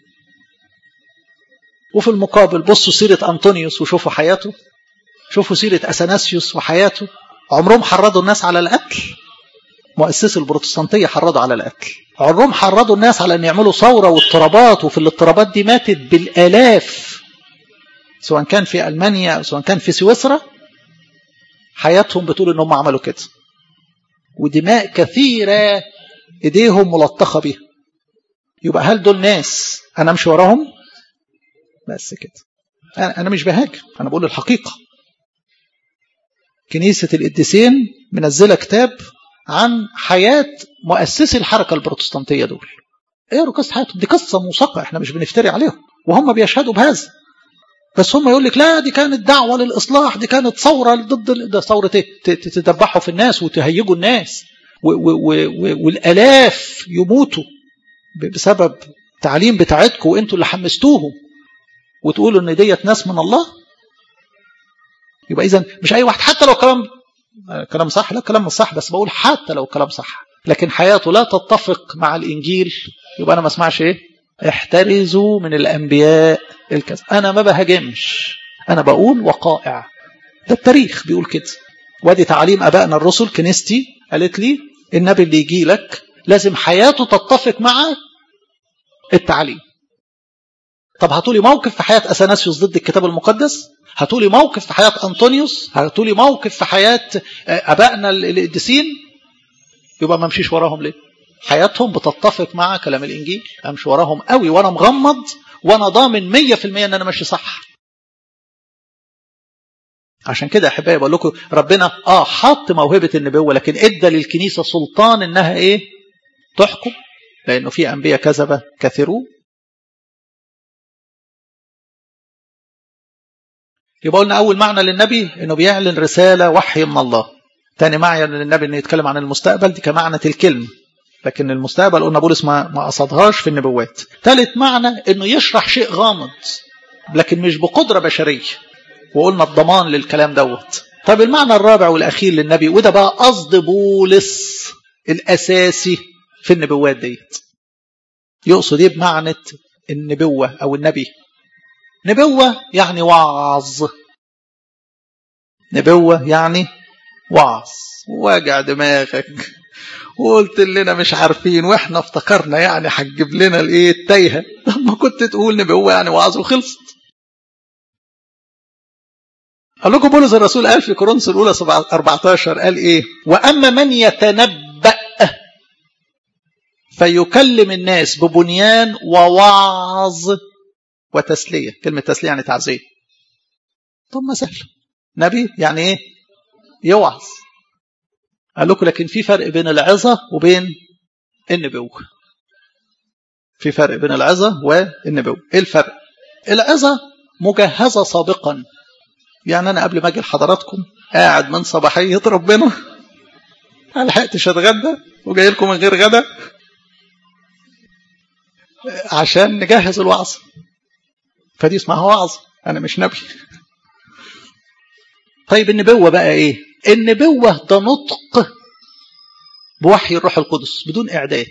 وفي المقابل بصوا سيرة أنطونيوس وشوفوا حياته شوفوا سيرة أثناسيوس وحياته عمرهم حرضوا الناس على القتل مؤسسي البروتستانتية حرضوا على القتل عمرهم حرضوا الناس على أن يعملوا ثورة واضطرابات وفي الاضطرابات دي ماتت بالآلاف سواء كان في ألمانيا أو سواء كان في سويسرا حياتهم بتقول أنهم عملوا كده ودماء كثيرة إيديهم ملطخة بيها يبقى هل دول ناس أنا أمشي وراهم بس كده أنا مش بهاجم أنا بقول الحقيقة كنيسة القديسين منزلة كتاب عن حياة مؤسسي الحركة البروتستانتية دول اقروا قصة حياتهم دي قصة موثقة احنا مش بنفتري عليهم وهم بيشهدوا بهذا بس هم يقول لك لا دي كانت دعوة للإصلاح دي كانت ثورة ضد ده ثورة ايه تدبحوا في الناس وتهيجوا الناس و و و والآلاف يموتوا بسبب التعليم بتاعتكم وانتوا اللي حمستوهم وتقولوا ان ديت ناس من الله يبقى اذا مش اي واحد حتى لو كلام كلام صح لا كلام مش صح بس بقول حتى لو كلام صح لكن حياته لا تتفق مع الانجيل يبقى انا ما اسمعش ايه احترزوا من الانبياء الكذا انا ما بهاجمش انا بقول وقائع ده التاريخ بيقول كده وادي تعليم ابائنا الرسل كنيستي قالت لي النبي اللي يجي لك لازم حياته تتفق مع التعليم طب هاتولي موقف في حياة أثناسيوس ضد الكتاب المقدس هاتولي موقف في حياة أنطونيوس هاتولي موقف في حياة أبائنا القديسين يبقى ما امشيش وراهم ليه حياتهم بتتفق مع كلام الإنجيل أمشي وراهم قوي وأنا مغمض وأنا ضامن مية في المية أن أنا ماشي صح عشان كده أحبائي بقول لكم ربنا آه حط موهبة النبوة لكن إدى للكنيسة سلطان إنها إيه تحكم لأنه في أنبياء كذبة كثيرون يبقى قلنا أول معنى للنبي إنه بيعلن رسالة وحي من الله تاني معنى للنبي إنه يتكلم عن المستقبل دي كمعنى الكلمة لكن المستقبل قلنا بولس ما ما قصدهاش في النبوات ثالث معنى انه يشرح شيء غامض لكن مش بقدره بشريه وقلنا الضمان للكلام دوت طب المعنى الرابع والاخير للنبي وده بقى قصد بولس الاساسي في النبوات ديت يقصد ايه بمعنى النبوه او النبي نبوه يعني وعظ نبوه يعني وعظ واجع دماغك وقلت لنا مش عارفين واحنا افتكرنا يعني هتجيب لنا الايه التايهه طب ما كنت تقول نبوه يعني وعظ وخلصت قال لكم بولس الرسول قال في كورنثوس الاولى 14 قال ايه واما من يتنبأ فيكلم الناس ببنيان ووعظ وتسليه كلمه تسليه يعني تعزيه طب ما سهل نبي يعني ايه يوعظ قال لكم لكن في فرق بين العظة وبين النبوة في فرق بين العظة والنبوة ايه الفرق العظة مجهزة سابقا يعني انا قبل ما اجي لحضراتكم قاعد من صباحية ربنا ما لحقتش اتغدى وجاي لكم من غير غدا عشان نجهز الوعظ فدي اسمها وعظ انا مش نبي طيب النبوة بقى ايه النبوة ده نطق بوحي الروح القدس بدون إعداد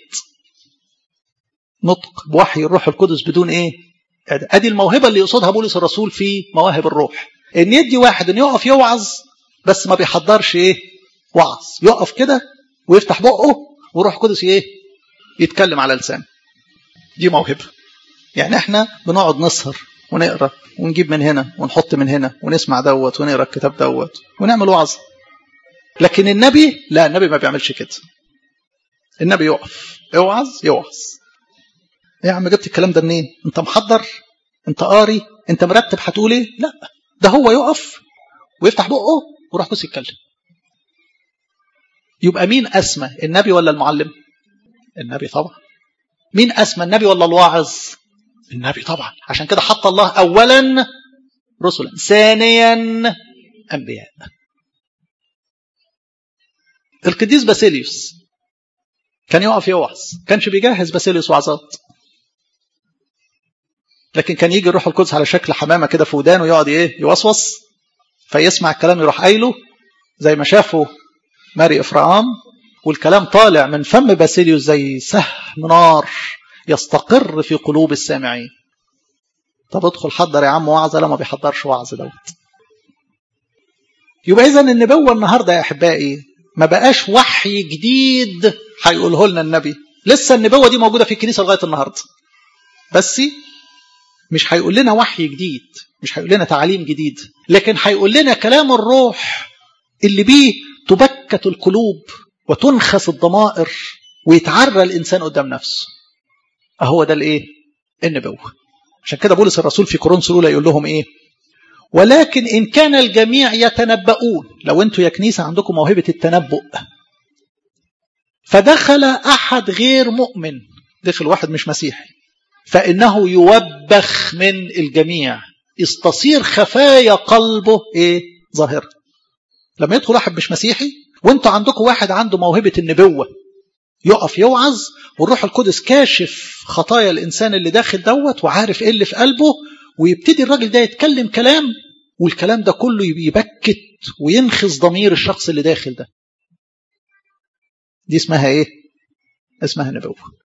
نطق بوحي الروح القدس بدون إيه إعداد أدي الموهبة اللي يقصدها بولس الرسول في مواهب الروح إن يدي واحد إن يقف يوعظ بس ما بيحضرش إيه وعظ يقف كده ويفتح بقه وروح قدس إيه يتكلم على لسانه دي موهبة يعني احنا بنقعد نسهر ونقرا ونجيب من هنا ونحط من هنا ونسمع دوت ونقرا الكتاب دوت ونعمل وعظ لكن النبي لا النبي ما بيعملش كده النبي يقف اوعظ يوعظ يا عم جبت الكلام ده منين انت محضر انت قاري انت مرتب هتقول ايه لا ده هو يقف ويفتح بقه ويروح بس يتكلم يبقى مين اسمى النبي ولا المعلم النبي طبعا مين اسمى النبي ولا الواعظ النبي طبعا عشان كده حط الله اولا رسلا ثانيا انبياء القديس باسيليوس كان يقف يوعظ كانش بيجهز باسيليوس وعظات لكن كان يجي الروح القدس على شكل حمامه كده في ودانه ويقعد ايه يوسوس فيسمع الكلام يروح قايله زي ما شافوا ماري افراام والكلام طالع من فم باسيليوس زي سهم نار يستقر في قلوب السامعين طب ادخل حضر يا عم وعظه لا ما بيحضرش وعظ دوت يبقى اذا النبوه النهارده يا احبائي ما بقاش وحي جديد هيقوله لنا النبي لسه النبوه دي موجوده في الكنيسه لغايه النهارده بس مش هيقول لنا وحي جديد مش هيقول لنا تعاليم جديد لكن هيقول لنا كلام الروح اللي بيه تبكت القلوب وتنخس الضمائر ويتعرى الانسان قدام نفسه اهو ده الايه النبوه عشان كده بولس الرسول في كورنثوس الاولى يقول لهم ايه ولكن ان كان الجميع يتنبؤون لو انتوا يا كنيسه عندكم موهبه التنبؤ فدخل احد غير مؤمن دخل واحد مش مسيحي فانه يوبخ من الجميع استصير خفايا قلبه ايه ظاهره لما يدخل واحد مش مسيحي وانتوا عندكم واحد عنده موهبه النبوه يقف يوعظ والروح القدس كاشف خطايا الانسان اللي داخل دوت وعارف ايه اللي في قلبه ويبتدي الراجل ده يتكلم كلام والكلام ده كله يبكت وينخز ضمير الشخص اللي داخل ده دي اسمها ايه اسمها نبوة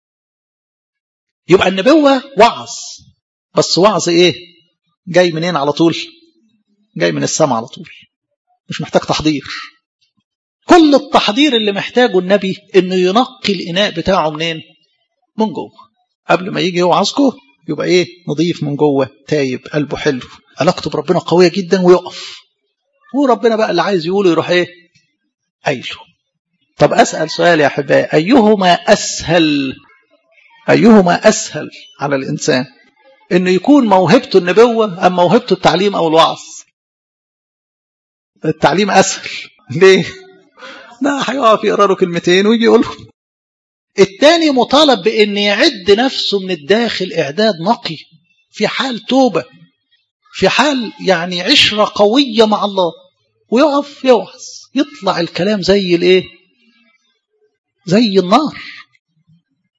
يبقى النبوة وعظ بس وعظ ايه جاي منين على طول جاي من السماء على طول مش محتاج تحضير كل التحضير اللي محتاجه النبي انه ينقي الاناء بتاعه منين من جوه قبل ما يجي يوعظكم يبقى ايه نظيف من جوه تايب قلبه حلو علاقته بربنا قويه جدا ويقف وربنا بقى اللي عايز يقوله يروح ايه قايله طب اسال سؤال يا احبائي ايهما اسهل ايهما اسهل على الانسان انه يكون موهبته النبوه ام موهبته التعليم او الوعظ التعليم اسهل ليه لا هيقف يقرا له كلمتين ويجي يقولهم التاني مطالب بان يعد نفسه من الداخل اعداد نقي في حال توبه في حال يعني عشره قويه مع الله ويقف يوعظ يطلع الكلام زي الايه زي النار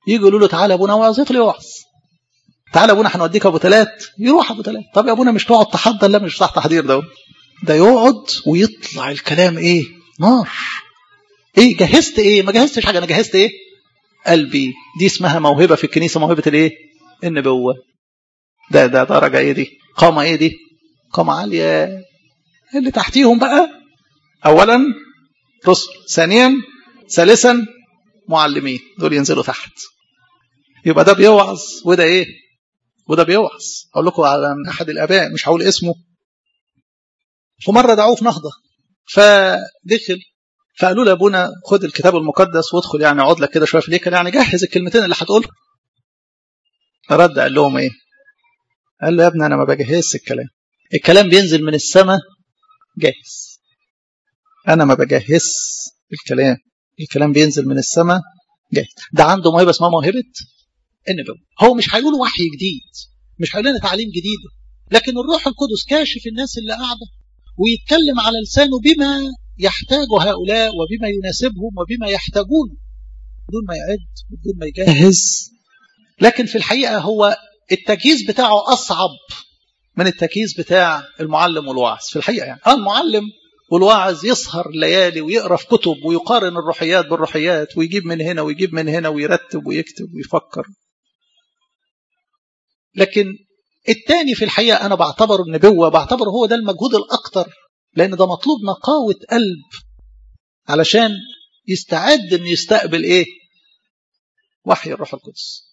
يجي يقولوا له تعالى يا ابونا وعظ يفضل يوعظ تعالى يا ابونا هنوديك ابو ثلاث يروح ابو ثلاث طب يا ابونا مش تقعد تحضر لا مش بتاع تحضير ده ده يقعد ويطلع الكلام ايه نار ايه جهزت ايه ما جهزتش حاجه انا جهزت ايه قلبي دي اسمها موهبه في الكنيسه موهبه الايه النبوه ده ده درجه ايه دي قامه ايه دي قامه عاليه اللي تحتيهم بقى اولا رسل ثانيا ثالثا معلمين دول ينزلوا تحت يبقى ده بيوعظ وده ايه وده بيوعظ اقول لكم على احد الاباء مش هقول اسمه فمره دعوه في نهضه فدخل فقالوا له يا ابونا خد الكتاب المقدس وادخل يعني اقعد لك كده شويه في الهيكل يعني جهز الكلمتين اللي هتقولهم رد قال لهم ايه قال له يا ابني انا ما بجهزش الكلام الكلام بينزل من السماء جاهز انا ما بجهز الكلام الكلام بينزل من السماء جاهز ده عنده موهبه اسمها موهبه النبوه هو مش هيقول وحي جديد مش هيقول لنا تعليم جديد لكن الروح القدس كاشف الناس اللي قاعده ويتكلم على لسانه بما يحتاج هؤلاء وبما يناسبهم وبما يحتاجون بدون ما يعد بدون ما يجهز لكن في الحقيقه هو التجهيز بتاعه اصعب من التجهيز بتاع المعلم والواعظ في الحقيقه يعني اه المعلم والواعظ يسهر ليالي ويقرا في كتب ويقارن الروحيات بالروحيات ويجيب من هنا ويجيب من هنا ويرتب ويكتب ويفكر لكن الثاني في الحقيقه انا بعتبره النبوه بعتبره هو ده المجهود الاكثر لان ده مطلوب نقاوه قلب علشان يستعد ان يستقبل ايه وحي الروح القدس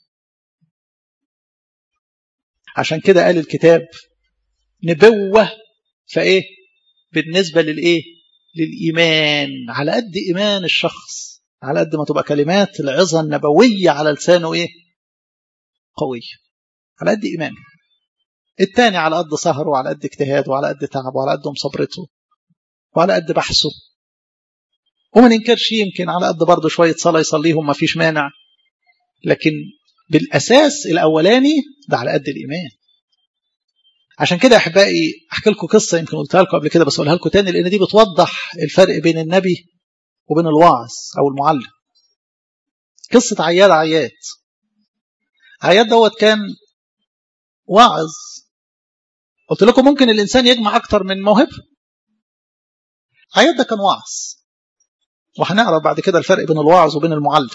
عشان كده قال الكتاب نبوه فايه بالنسبه للايه للايمان على قد ايمان الشخص على قد ما تبقى كلمات العظه النبويه على لسانه ايه قويه على قد ايمانه الثاني على قد سهره وعلى قد اجتهاده وعلى قد تعبه وعلى قد مصبرته وعلى قد بحثه وما ننكرش يمكن على قد برضه شويه صلاه يصليهم ما فيش مانع لكن بالاساس الاولاني ده على قد الايمان عشان كده احبائي احكي لكم قصه يمكن قلتها لكم قبل كده بس اقولها لكم تاني لان دي بتوضح الفرق بين النبي وبين الواعظ او المعلم قصه عياد عياد عياد دوت كان واعظ قلت لكم ممكن الانسان يجمع اكتر من موهبه عياد ده كان واعظ وهنعرف بعد كده الفرق بين الواعظ وبين المعلم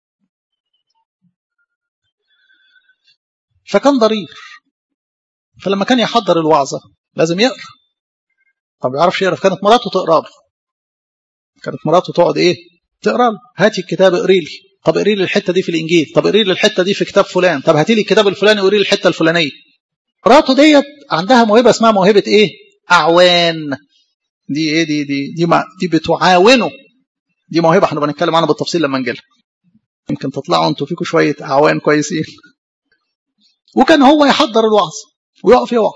فكان ضرير فلما كان يحضر الوعظة لازم يقرأ طب ما يعرفش يقرأ فكانت مراته تقرأ له كانت مراته تقعد ايه تقرأ له هاتي الكتاب اقري لي طب اقري لي الحتة دي في الإنجيل طب اقري لي الحتة دي في كتاب فلان طب هاتي لي الكتاب الفلاني واقري لي الحتة الفلانية مراته ديت عندها موهبة اسمها موهبة ايه أعوان دي ايه دي دي دي, ما دي بتعاونه دي موهبة احنا بنتكلم عنها بالتفصيل لما نجيلها يمكن تطلعوا انتوا فيكم شوية أعوان كويسين وكان هو يحضر الوعظ ويقف يوعظ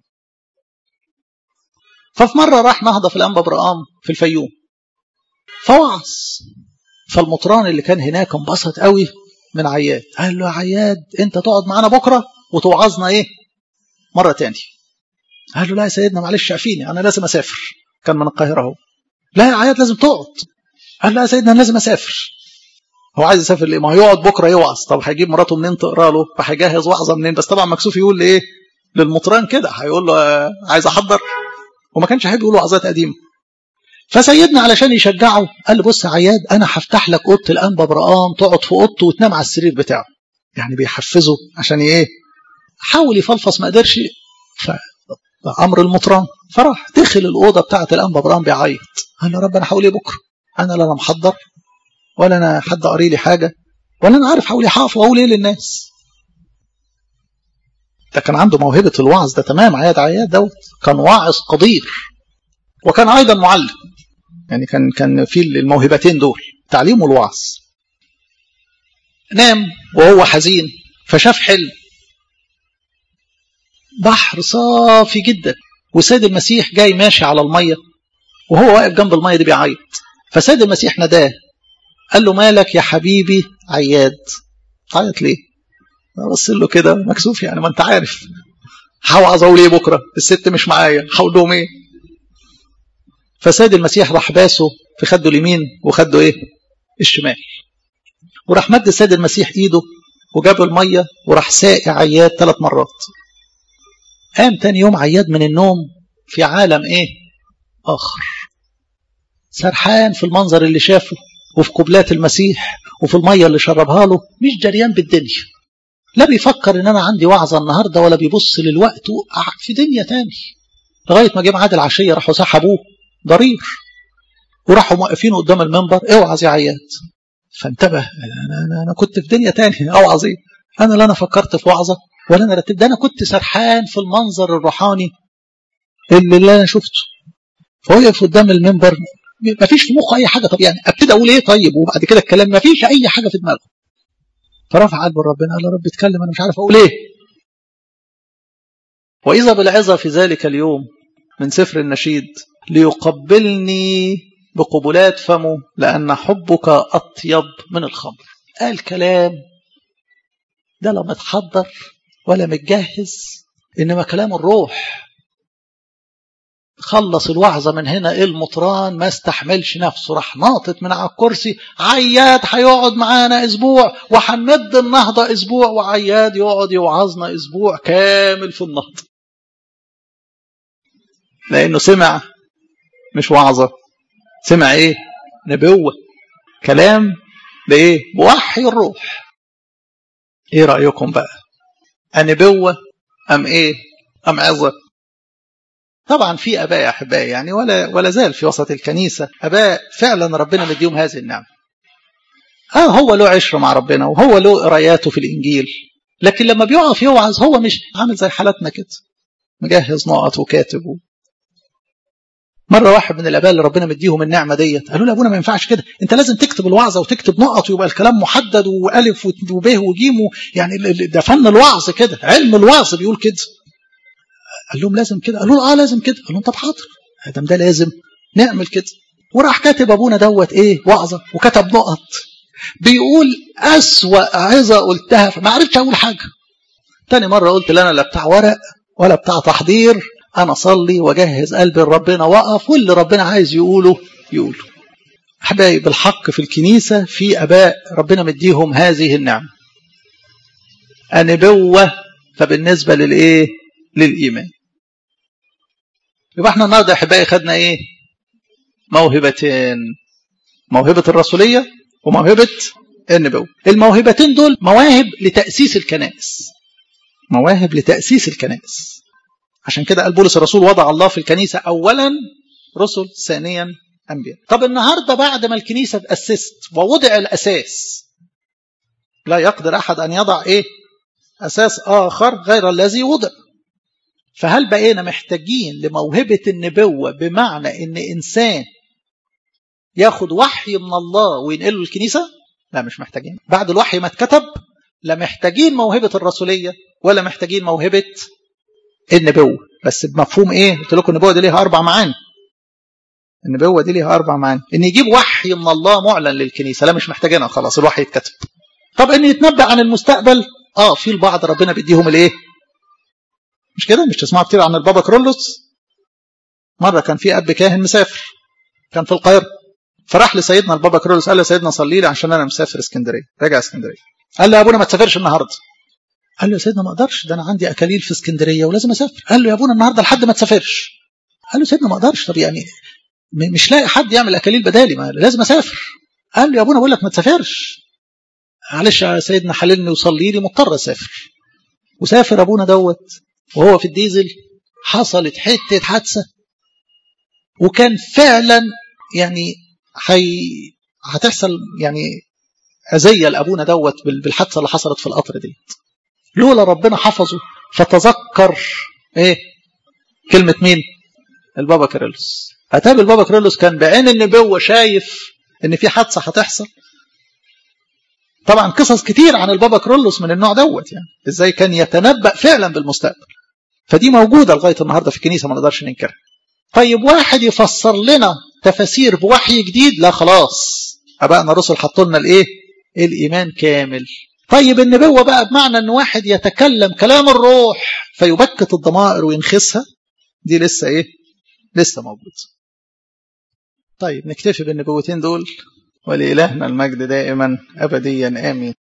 ففي مرة راح نهضة في الأنبا برقام في الفيوم فوعظ فالمطران اللي كان هناك انبسط قوي من عياد قال له يا عياد انت تقعد معانا بكرة وتوعظنا ايه مرة تاني قال له لا يا سيدنا معلش عفيني انا لازم اسافر كان من القاهرة اهو لا يا عياد لازم تقعد قال لا يا سيدنا انا لازم اسافر هو عايز يسافر ليه؟ ما هيقعد بكره يوعظ طب هيجيب مراته منين تقرا له؟ فهيجهز وعظه منين؟ بس طبعا مكسوف يقول لايه؟ للمطران كده هيقول له آه عايز احضر وما كانش هيحب يقول وعظات قديمه. فسيدنا علشان يشجعه قال له بص يا عياد انا هفتح لك اوضه الانبا برقام تقعد في اوضته وتنام على السرير بتاعه. يعني بيحفزه عشان ايه؟ حاول يفلفص ما قدرش فامر المطران فراح دخل الاوضه بتاعه الانبا برقام بيعيط قال له يا رب انا هقول ايه بكره؟ انا لا انا محضر ولا انا حد قاري لي حاجه ولا انا عارف حولي حقف واقول ايه للناس ده كان عنده موهبه الوعظ ده تمام عياد عياد دوت كان واعظ قدير وكان ايضا معلم يعني كان كان في الموهبتين دول التعليم والوعظ نام وهو حزين فشاف حلم بحر صافي جدا وسيد المسيح جاي ماشي على الميه وهو واقف جنب الميه دي بيعيط فسيد المسيح ناداه قال له مالك يا حبيبي عياد تعيط ليه بص له كده مكسوف يعني ما انت عارف هوعظ اقول ايه بكره الست مش معايا هقول لهم ايه فسيد المسيح راح باسه في خده اليمين وخده ايه الشمال وراح مد السيد المسيح ايده وجاب الميه وراح ساقي عياد ثلاث مرات قام تاني يوم عياد من النوم في عالم ايه اخر سرحان في المنظر اللي شافه وفي قبلات المسيح وفي الميه اللي شربها له مش جريان بالدنيا لا بيفكر ان انا عندي وعظه النهارده ولا بيبص للوقت في دنيا تاني لغايه ما جه ميعاد العشيه راحوا سحبوه ضرير وراحوا موقفينه قدام المنبر اوعظ يا عياد فانتبه انا انا انا كنت في دنيا تاني اوعظ ايه انا لا انا فكرت في وعظه ولا انا رتبت ده انا كنت سرحان في المنظر الروحاني اللي, اللي انا شفته فوقف قدام المنبر ما فيش في مخه اي حاجه طب يعني ابتدي اقول ايه طيب وبعد كده الكلام ما فيش اي حاجه في دماغه فرفع قلب ربنا قال يا رب اتكلم انا مش عارف اقول ايه واذا بالعظه في ذلك اليوم من سفر النشيد ليقبلني بقبلات فمه لأن حبك أطيب من الخمر قال كلام ده لا متحضر ولا متجهز إنما كلام الروح خلص الوعظة من هنا المطران ما استحملش نفسه راح ناطط من على الكرسي عياد هيقعد معانا أسبوع وهنمد النهضة أسبوع وعياد يقعد يوعظنا أسبوع كامل في النهضة لأنه سمع مش وعظة سمع ايه نبوة كلام بايه بوحي الروح ايه رأيكم بقى النبوة ام ايه ام عظة طبعا في اباء يا احبائي يعني ولا ولا زال في وسط الكنيسة اباء فعلا ربنا مديهم هذه النعمة اه هو له عشره مع ربنا وهو له قراياته في الانجيل لكن لما بيقف يوعظ هو مش عامل زي حالتنا كده مجهز نقط وكاتب مرة واحد من الآباء اللي ربنا مديهم النعمة ديت قالوا له أبونا ما ينفعش كده أنت لازم تكتب الوعظة وتكتب نقط ويبقى الكلام محدد وألف وب وجيم يعني ده فن الوعظ كده علم الوعظ بيقول كده قال لهم لازم كده قالوا له اه لازم كده قال لهم طب حاضر ادم ده لازم نعمل كده وراح كاتب ابونا دوت ايه وعظه وكتب نقط بيقول اسوا عظه قلتها فما عرفتش اقول حاجه تاني مره قلت لا انا لا بتاع ورق ولا بتاع تحضير انا اصلي واجهز قلبي لربنا واقف واللي ربنا عايز يقوله يقوله حبايب الحق في الكنيسه في اباء ربنا مديهم هذه النعمه النبوه فبالنسبه للايه للايمان يبقى احنا النهارده يا احبائي خدنا ايه موهبتين موهبه الرسوليه وموهبه النبوه الموهبتين دول مواهب لتاسيس الكنائس مواهب لتاسيس الكنائس عشان كده قال بولس الرسول وضع الله في الكنيسه اولا رسل ثانيا انبياء طب النهارده بعد ما الكنيسه اتاسست ووضع الاساس لا يقدر احد ان يضع ايه اساس اخر غير الذي وضع فهل بقينا محتاجين لموهبة النبوة بمعنى ان انسان ياخد وحي من الله وينقله الكنيسة لا مش محتاجين بعد الوحي ما اتكتب لا محتاجين موهبة الرسولية ولا محتاجين موهبة النبوة بس بمفهوم ايه قلت لكم النبوة دي ليها اربع معاني النبوة دي ليها اربع معاني ان يجيب وحي من الله معلن للكنيسة لا مش محتاجينها خلاص الوحي اتكتب طب ان يتنبأ عن المستقبل اه في البعض ربنا بيديهم الايه مش كده مش تسمعوا كتير عن البابا كرولوس مرة كان في أب كاهن مسافر كان في القاهرة فراح لسيدنا البابا كرولوس قال له سيدنا صلي لي عشان أنا مسافر اسكندرية راجع اسكندرية قال له يا أبونا ما تسافرش النهاردة قال له يا سيدنا ما أقدرش ده أنا عندي أكاليل في اسكندرية ولازم أسافر قال له يا أبونا النهاردة لحد ما تسافرش قال له سيدنا ما أقدرش طب يعني مش لاقي حد يعمل أكاليل بدالي ما لازم أسافر قال له يا أبونا بقول لك ما تسافرش معلش يا سيدنا حللني وصلي لي مضطر أسافر وسافر أبونا دوت وهو في الديزل حصلت حتة حادثة وكان فعلا يعني حي هتحصل يعني أذية لأبونا دوت بالحادثة اللي حصلت في القطر دي لولا ربنا حفظه فتذكر ايه كلمة مين البابا كيرلس هتقابل البابا كيرلس كان بعين النبوة شايف ان في حادثة هتحصل طبعا قصص كتير عن البابا كرولوس من النوع دوت يعني ازاي كان يتنبأ فعلا بالمستقبل فدي موجودة لغاية النهاردة في الكنيسة ما نقدرش ننكرها طيب واحد يفسر لنا تفاسير بوحي جديد لا خلاص أبائنا الرسل حطوا لنا الإيه الإيمان كامل طيب النبوة بقى بمعنى أن واحد يتكلم كلام الروح فيبكت الضمائر وينخسها دي لسه إيه لسه موجود طيب نكتفي بالنبوتين دول ولإلهنا المجد دائما أبديا آمين